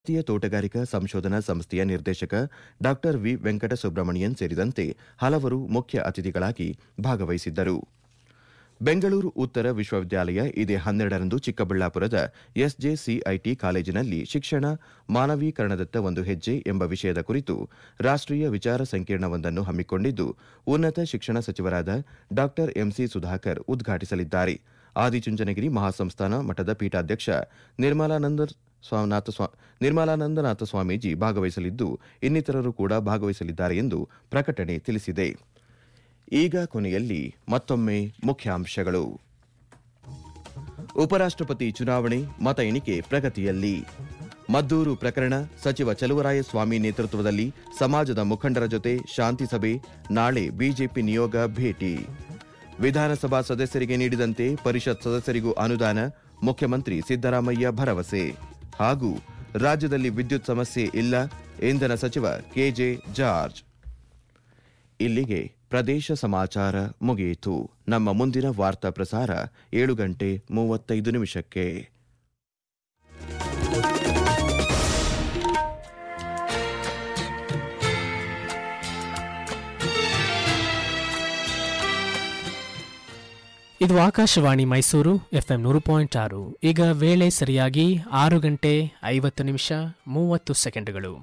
ಭಾರತೀಯ ತೋಟಗಾರಿಕಾ ಸಂಶೋಧನಾ ಸಂಸ್ಥೆಯ ನಿರ್ದೇಶಕ ಡಾ ವಿ ವೆಂಕಟ ಸುಬ್ರಮಣಿಯನ್ ಸೇರಿದಂತೆ ಹಲವರು ಮುಖ್ಯ ಅತಿಥಿಗಳಾಗಿ ಭಾಗವಹಿಸಿದ್ದರು ಬೆಂಗಳೂರು ಉತ್ತರ ವಿಶ್ವವಿದ್ಯಾಲಯ ಇದೇ ಹನ್ನೆರಡರಂದು ಚಿಕ್ಕಬಳ್ಳಾಪುರದ ಎಸ್ಜೆಸಿಐಟಿ ಕಾಲೇಜಿನಲ್ಲಿ ಶಿಕ್ಷಣ ಮಾನವೀಕರಣದತ್ತ ಒಂದು ಹೆಜ್ಜೆ ಎಂಬ ವಿಷಯದ ಕುರಿತು ರಾಷ್ಟೀಯ ವಿಚಾರ ಸಂಕಿರಣವೊಂದನ್ನು ಹಮ್ಮಿಕೊಂಡಿದ್ದು ಉನ್ನತ ಶಿಕ್ಷಣ ಸಚಿವರಾದ ಡಾ ಎಂಸಿ ಸುಧಾಕರ್ ಉದ್ಘಾಟಿಸಲಿದ್ದಾರೆ ಆದಿಚುಂಚನಗಿರಿ ಮಹಾಸಂಸ್ಥಾನ ಮಠದ ಪೀಠಾಧ್ಯಕ್ಷ ನಿರ್ಮಲಾನಂದ ಸ್ವಾಮಿನಾಥ ಸ್ವಾ- ನಿರ್ಮಲಾನಂದನಾಥ ಸ್ವಾಮೀಜಿ ಭಾಗವಹಿಸಲಿದ್ದು ಇನ್ನಿತರರು ಕೂಡ ಭಾಗವಹಿಸಲಿದ್ದಾರೆ ಎಂದು ಪ್ರಕಟಣೆ ತಿಳಿಸಿದೆ ಈಗ ಕೊನೆಯಲ್ಲಿ ಮತ್ತೊಮ್ಮೆ ಮುಖ್ಯಾಂಶಗಳು ಉಪರಾಷ್ಟ್ರಪತಿ ಚುನಾವಣೆ ಮತ ಎಣಿಕೆ ಪ್ರಗತಿಯಲ್ಲಿ ಮದ್ದೂರು ಪ್ರಕರಣ ಸಚಿವ ಚಲುವರಾಯಸ್ವಾಮಿ ನೇತೃತ್ವದಲ್ಲಿ ಸಮಾಜದ ಮುಖಂಡರ ಜೊತೆ ಶಾಂತಿ ಸಭೆ ನಾಳೆ ಬಿಜೆಪಿ ನಿಯೋಗ ಭೇಟಿ ವಿಧಾನಸಭಾ ಸದಸ್ಯರಿಗೆ ನೀಡಿದಂತೆ ಪರಿಷತ್ ಸದಸ್ಯರಿಗೂ ಅನುದಾನ ಮುಖ್ಯಮಂತ್ರಿ ಸಿದ್ದರಾಮಯ್ಯ ಭರವಸೆ ಹಾಗೂ ರಾಜ್ಯದಲ್ಲಿ ವಿದ್ಯುತ್ ಸಮಸ್ಯೆ ಇಲ್ಲ ಇಂಧನ ಸಚಿವ ಕೆಜೆ ಜಾರ್ಜ್ ಇಲ್ಲಿಗೆ ಪ್ರದೇಶ ಸಮಾಚಾರ ಮುಗಿಯಿತು ನಮ್ಮ ಮುಂದಿನ ವಾರ್ತಾ ಪ್ರಸಾರ ಏಳು ಗಂಟೆ ಮೂವತ್ತೈದು ನಿಮಿಷಕ್ಕೆ ಇದು ಆಕಾಶವಾಣಿ ಮೈಸೂರು ಎಫ್ಎಂ ನೂರು ಪಾಯಿಂಟ್ ಆರು ಈಗ ವೇಳೆ ಸರಿಯಾಗಿ ಆರು ಗಂಟೆ ಐವತ್ತು ನಿಮಿಷ ಮೂವತ್ತು ಸೆಕೆಂಡುಗಳು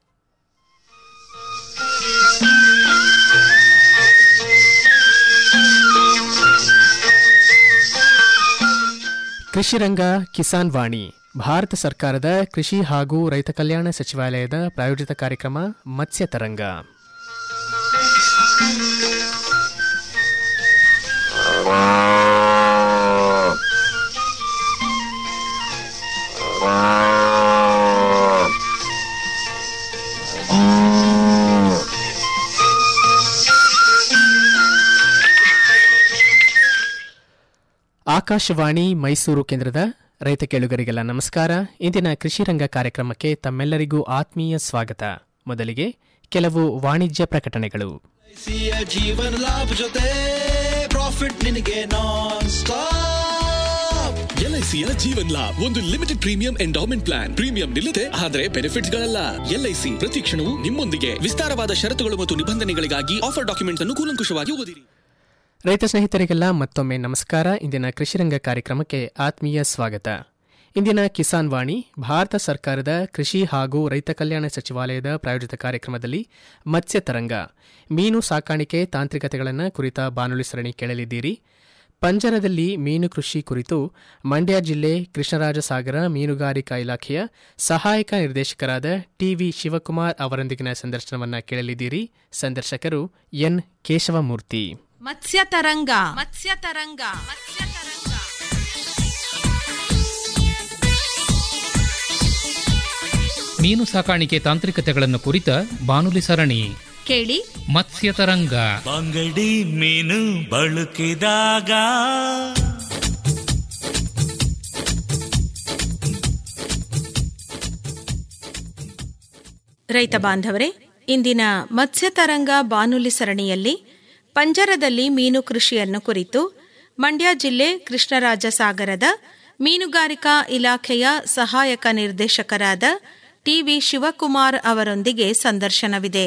ಕೃಷಿ ರಂಗ ಕಿಸಾನ್ ವಾಣಿ ಭಾರತ ಸರ್ಕಾರದ ಕೃಷಿ ಹಾಗೂ ರೈತ ಕಲ್ಯಾಣ ಸಚಿವಾಲಯದ ಪ್ರಾಯೋಜಿತ ಕಾರ್ಯಕ್ರಮ ಮತ್ಸ್ಯ ತರಂಗ ಆಕಾಶವಾಣಿ ಮೈಸೂರು ಕೇಂದ್ರದ ರೈತ ಕೇಳುಗರಿಗೆಲ್ಲ ನಮಸ್ಕಾರ ಇಂದಿನ ಕೃಷಿ ರಂಗ ಕಾರ್ಯಕ್ರಮಕ್ಕೆ ತಮ್ಮೆಲ್ಲರಿಗೂ ಆತ್ಮೀಯ ಸ್ವಾಗತ ಮೊದಲಿಗೆ ಕೆಲವು ವಾಣಿಜ್ಯ ಪ್ರಕಟಣೆಗಳು ಸಿಯ ಜೀವನ ಲಾಭ ಜೊತೆ ಪ್ರಾಫಿಟ್ ನಿನಗೆ ನಾನ್ ಸ್ಟಾಪ್ ಎಲ್ಐಸಿಯ ಜೀವನ್ ಲಾಭ್ ಒಂದು limited premium endowment plan premium ನಿಲ್ಲದೆ ಆದರೆ ಬೆನಿಫಿಟ್ಸ್ ಗಳಲ್ಲ ಎಲ್ಐಸಿ ಪ್ರತಿ ಕ್ಷಣವೂ ನಿಮ್ಮೊಂದಿಗೆ ವಿಸ್ತಾರವಾದ ಷರತ್ತುಗಳು ಮತ್ತು ನಿಬಂಧನೆಗಳಿಗಾಗಿ ಆಫರ್ ಡಾಕ್ಯುಮೆಂಟ್ಸ್ ಅನ್ನು ಕೂಲಂಕುಷವಾಗಿ ಓದಿರಿ ರೈತ ಸ್ನೇಹಿತರಿಗೆಲ್ಲ ಮತ್ತೊಮ್ಮೆ ನಮಸ್ಕಾರ ಇಂದಿನ ಕೃಷಿರಂಗ ಕಾರ್ಯಕ್ರಮಕ್ಕೆ ಆತ್ಮೀಯ ಸ್ವಾಗತ ಇಂದಿನ ಕಿಸಾನ್ ವಾಣಿ ಭಾರತ ಸರ್ಕಾರದ ಕೃಷಿ ಹಾಗೂ ರೈತ ಕಲ್ಯಾಣ ಸಚಿವಾಲಯದ ಪ್ರಾಯೋಜಿತ ಕಾರ್ಯಕ್ರಮದಲ್ಲಿ ಮತ್ಸ್ಯ ತರಂಗ ಮೀನು ಸಾಕಾಣಿಕೆ ತಾಂತ್ರಿಕತೆಗಳನ್ನು ಕುರಿತ ಬಾನುಲಿ ಸರಣಿ ಕೇಳಲಿದ್ದೀರಿ ಪಂಜರದಲ್ಲಿ ಮೀನು ಕೃಷಿ ಕುರಿತು ಮಂಡ್ಯ ಜಿಲ್ಲೆ ಕೃಷ್ಣರಾಜಸಾಗರ ಮೀನುಗಾರಿಕಾ ಇಲಾಖೆಯ ಸಹಾಯಕ ನಿರ್ದೇಶಕರಾದ ಟಿವಿ ಶಿವಕುಮಾರ್ ಅವರೊಂದಿಗಿನ ಸಂದರ್ಶನವನ್ನ ಕೇಳಲಿದ್ದೀರಿ ಸಂದರ್ಶಕರು ಎನ್ ಕೇಶವಮೂರ್ತಿ ಮತ್ಸ್ಯ ತರಂಗ ಮತ್ಸ್ಯ ತರಂಗ ಮತ್ಸ್ಯ ತರಂಗ ಮೀನು ಸಾಕಾಣಿಕೆ ತಾಂತ್ರಿಕತೆಗಳನ್ನು ಕುರಿತ ಬಾನುಲಿ ಸರಣಿ ಕೇಳಿ ಮತ್ಸ್ಯ ತರಂಗ ಬಂಗಡಿ ಮೀನು ಬಳುಕಿದಾಗ ರೈತ ಬಾಂಧವರೇ ಇಂದಿನ ಮತ್ಸ್ಯ ತರಂಗ ಬಾನುಲಿ ಸರಣಿಯಲ್ಲಿ ಪಂಜರದಲ್ಲಿ ಮೀನು ಕೃಷಿಯನ್ನು ಕುರಿತು ಮಂಡ್ಯ ಜಿಲ್ಲೆ ಕೃಷ್ಣರಾಜ ಸಾಗರದ ಮೀನುಗಾರಿಕಾ ಇಲಾಖೆಯ ಸಹಾಯಕ ನಿರ್ದೇಶಕರಾದ ಟಿವಿ ಶಿವಕುಮಾರ್ ಅವರೊಂದಿಗೆ ಸಂದರ್ಶನವಿದೆ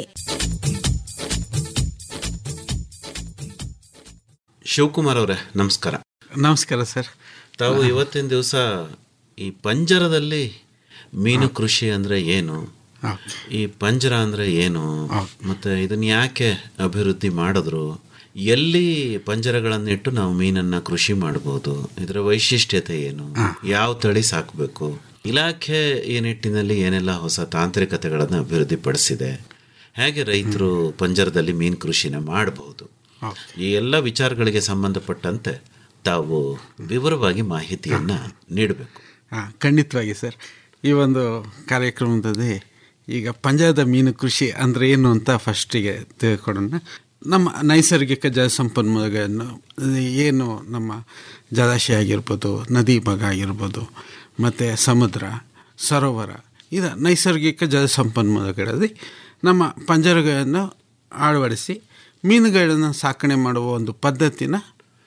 ಶಿವಕುಮಾರ್ ಅವರೇ ನಮಸ್ಕಾರ ನಮಸ್ಕಾರ ಸರ್ ತಾವು ಇವತ್ತಿನ ದಿವಸ ಈ ಪಂಜರದಲ್ಲಿ ಮೀನು ಕೃಷಿ ಅಂದ್ರೆ ಏನು ಈ ಪಂಜರ ಅಂದ್ರೆ ಏನು ಮತ್ತೆ ಇದನ್ನ ಯಾಕೆ ಅಭಿವೃದ್ಧಿ ಮಾಡಿದ್ರು ಎಲ್ಲಿ ಪಂಜರಗಳನ್ನಿಟ್ಟು ನಾವು ಮೀನನ್ನ ಕೃಷಿ ಮಾಡಬಹುದು ಇದರ ವೈಶಿಷ್ಟ್ಯತೆ ಏನು ಯಾವ ತಳಿ ಸಾಕಬೇಕು ಇಲಾಖೆ ಈ ನಿಟ್ಟಿನಲ್ಲಿ ಏನೆಲ್ಲ ಹೊಸ ತಾಂತ್ರಿಕತೆಗಳನ್ನು ಅಭಿವೃದ್ಧಿಪಡಿಸಿದೆ ಹೇಗೆ ರೈತರು ಪಂಜರದಲ್ಲಿ ಮೀನು ಕೃಷಿನ ಮಾಡಬಹುದು ಈ ಎಲ್ಲ ವಿಚಾರಗಳಿಗೆ ಸಂಬಂಧಪಟ್ಟಂತೆ ತಾವು ವಿವರವಾಗಿ ಮಾಹಿತಿಯನ್ನ ನೀಡಬೇಕು ಹಾಂ ಖಂಡಿತವಾಗಿ ಸರ್ ಈ ಒಂದು ಕಾರ್ಯಕ್ರಮದಲ್ಲಿ ಈಗ ಪಂಜಾಬದ ಮೀನು ಕೃಷಿ ಅಂದರೆ ಏನು ಅಂತ ಫಸ್ಟಿಗೆ ತಿಳ್ಕೊಳ್ಳೋಣ ನಮ್ಮ ನೈಸರ್ಗಿಕ ಜಲಸಂಪನ್ಮೂಲಗಳನ್ನು ಏನು ನಮ್ಮ ಜಲಾಶಯ ಆಗಿರ್ಬೋದು ನದಿ ಭಾಗ ಆಗಿರ್ಬೋದು ಮತ್ತು ಸಮುದ್ರ ಸರೋವರ ಇದು ನೈಸರ್ಗಿಕ ಜಲಸಂಪನ್ಮೂಲಗಳಲ್ಲಿ ನಮ್ಮ ಪಂಜರಗಳನ್ನು ಅಳವಡಿಸಿ ಮೀನುಗಳನ್ನು ಸಾಕಣೆ ಮಾಡುವ ಒಂದು ಪದ್ಧತಿನ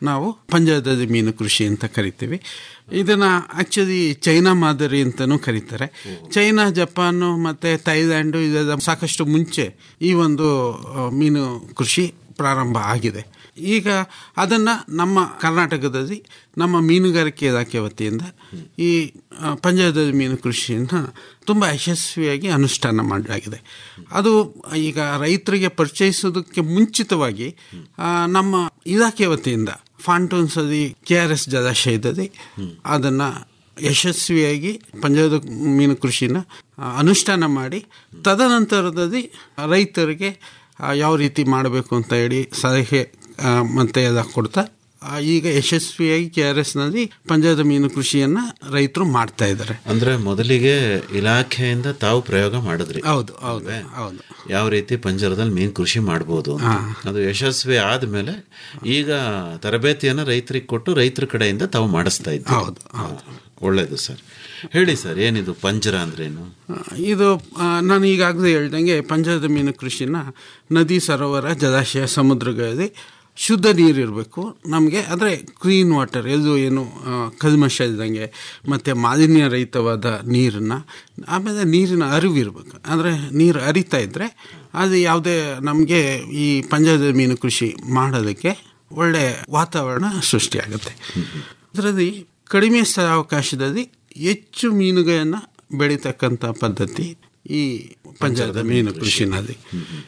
ನಾವು ಪಂಜರದ ಮೀನು ಕೃಷಿ ಅಂತ ಕರಿತೀವಿ ಇದನ್ನ ಆಕ್ಚುಲಿ ಚೈನಾ ಮಾದರಿ ಅಂತಲೂ ಕರೀತಾರೆ ಚೈನಾ ಜಪಾನು ಮತ್ತು ಥೈಲ್ಯಾಂಡು ಇದರ ಸಾಕಷ್ಟು ಮುಂಚೆ ಈ ಒಂದು ಆ, ಮೀನು ಕೃಷಿ ಪ್ರಾರಂಭ ಆಗಿದೆ ಈಗ ಅದನ್ನು ನಮ್ಮ ಕರ್ನಾಟಕದಲ್ಲಿ ನಮ್ಮ ಮೀನುಗಾರಿಕೆ ಇಲಾಖೆ ವತಿಯಿಂದ ಈ ಆ, ಪಂಜರದ ಮೀನು ಕೃಷಿಯನ್ನು ತುಂಬ ಯಶಸ್ವಿಯಾಗಿ ಅನುಷ್ಠಾನ ಮಾಡಲಾಗಿದೆ ಅದು ಈಗ ರೈತರಿಗೆ ಪರಿಚಯಿಸೋದಕ್ಕೆ ಮುಂಚಿತವಾಗಿ ಆ, ನಮ್ಮ ಇಲಾಖೆ ವತಿಯಿಂದ ಫಾಂಟೂನ್ಸಲ್ಲಿ ಕೆ ಆರ್ ಎಸ್ ಜಲಾಶಯದಲ್ಲಿ ಅದನ್ನು ಯಶಸ್ವಿಯಾಗಿ ಪಂಜರದ ಮೀನು ಕೃಷಿನ ಆ, ಅನುಷ್ಠಾನ ಮಾಡಿ ತದನಂತರದಲ್ಲಿ ರೈತರಿಗೆ ಆ, ಯಾವ ರೀತಿ ಮಾಡಬೇಕು ಅಂತ ಹೇಳಿ ಸಲಹೆ ಆ, ಮತ್ತೆ ಎಲ್ಲ ಕೊಡ್ತಾ ಆ, ಈಗ ಯಶಸ್ವಿಯಾಗಿ ಕೆ ಆರ್ ಎಸ್ನಲ್ಲಿ ಪಂಜರದ ಮೀನು ಕೃಷಿಯನ್ನ ರೈತರು ಮಾಡ್ತಾ ಇದ್ದಾರೆ ಅಂದ್ರೆ ಮೊದಲಿಗೆ ಇಲಾಖೆಯಿಂದ ತಾವು ಪ್ರಯೋಗ ಮಾಡಿದ್ರಿ ಹೌದು ಹೌದು ಹೌದು ಯಾವ ರೀತಿ ಪಂಜರದಲ್ಲಿ ಮೀನು ಕೃಷಿ ಮಾಡ್ಬೋದು ಅಂತ. ಅದು ಯಶಸ್ವಿ ಆದ್ಮೇಲೆ ಈಗ ತರಬೇತಿಯನ್ನ ರೈತರಿಗೆ ಕೊಟ್ಟು ರೈತರ ಕಡೆಯಿಂದ ತಾವು ಮಾಡಿಸ್ತಾ ಇದ್ದೀವಿ ಹೌದು, ಒಳ್ಳೇದು ಸರ್ ಹೇಳಿ ಸರ್ ಏನಿದು ಪಂಜರ ಅಂದ್ರೇನು ಆ, ಇದು ಆ, ನಾನು ಈಗಾಗಲೇ ಹೇಳ್ದಂಗೆ ಪಂಜರದ ಮೀನು ಕೃಷಿನ ನದಿ ಸರೋವರ ಜಲಾಶಯ ಸಮುದ್ರಗಳಲ್ಲಿ ಶುದ್ಧ ನೀರು ಇರಬೇಕು ನಮಗೆ ಅಂದರೆ ಕ್ಲೀನ್ ವಾಟರ್ ಎಲ್ಲೂ ಏನು ಆ, ಕಲ್ಮಶ ಇಲ್ದಂಗೆ ಮತ್ತು ಮಾಲಿನ್ಯ ರಹಿತವಾದ ನೀರನ್ನು ಆಮೇಲೆ ನೀರಿನ ಅರಿವು ಇರಬೇಕು ಅಂದರೆ ನೀರು ಹರಿತಾ ಇದ್ದರೆ ಅದು ಯಾವುದೇ ನಮಗೆ ಈ ಪಂಜರದ ಮೀನು ಕೃಷಿ ಮಾಡೋದಕ್ಕೆ ಒಳ್ಳೆ ವಾತಾವರಣ ಸೃಷ್ಟಿಯಾಗುತ್ತೆ ಅದರಲ್ಲಿ ಕಡಿಮೆ ಸ್ಥಳಾವಕಾಶದಲ್ಲಿ ಹೆಚ್ಚು ಮೀನುಗಳನ್ನು ಬೆಳೀತಕ್ಕಂಥ ಪದ್ಧತಿ ಈ ಪಂಜರದ ಮೀನು ಕೃಷಿನಲ್ಲಿ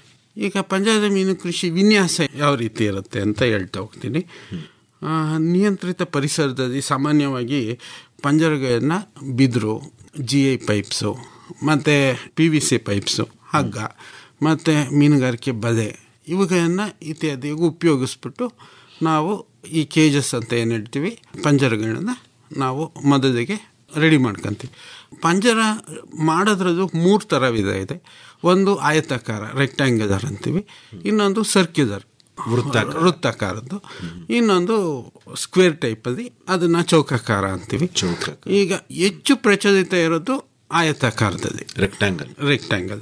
ಈಗ ಪಂಜರದ ಮೀನು ಕೃಷಿ ವಿನ್ಯಾಸ ಯಾವ ರೀತಿ ಇರುತ್ತೆ ಅಂತ ಹೇಳ್ತಾ ಹೋಗ್ತೀನಿ ಆ, ನಿಯಂತ್ರಿತ ಪರಿಸರದಲ್ಲಿ ಸಾಮಾನ್ಯವಾಗಿ ಪಂಜರಗಳನ್ನು ಬಿದಿರು ಜಿ ಐ ಪೈಪ್ಸು ಮತ್ತು ಪಿ ವಿ ಸಿ ಪೈಪ್ಸು ಹಗ್ಗ ಮತ್ತು ಮೀನುಗಾರಿಕೆ ಬಲೆ ಇವುಗಳನ್ನು ಇತ್ಯಾದಿಗೂ ಉಪಯೋಗಿಸ್ಬಿಟ್ಟು ನಾವು ಈ ಕೇಜಸ್ ಅಂತ ಏನು ಹೇಳ್ತೀವಿ ಪಂಜರಗಳನ್ನ ನಾವು ಮೊದಲಿಗೆ ರೆಡಿ ಮಾಡ್ಕೊತೀವಿ ಪಂಜರ ಮಾಡೋದ್ರದ್ದು ಮೂರು ಥರ ವಿಧ ಇದೆ ಒಂದು ಆಯತಾಕಾರ ರೆಕ್ಟ್ಯಾಂಗ್ಯುಲರ್ ಅಂತೀವಿ ಇನ್ನೊಂದು ಸರ್ಕ್ಯುಲರ್ ವೃತ್ತಾಕಾರ ವೃತ್ತಾಕಾರದ್ದು ಇನ್ನೊಂದು ಸ್ಕ್ವೇರ್ ಟೈಪಲ್ಲಿ ಅದನ್ನು ಚೌಕಾಕಾರ ಅಂತೀವಿ ಈಗ ಹೆಚ್ಚು ಪ್ರಚಲಿತ ಇರೋದು ಆಯತಾಕಾರದಲ್ಲಿ ರೆಕ್ಟಾಂಗಲ್ ರೆಕ್ಟ್ಯಾಂಗಲ್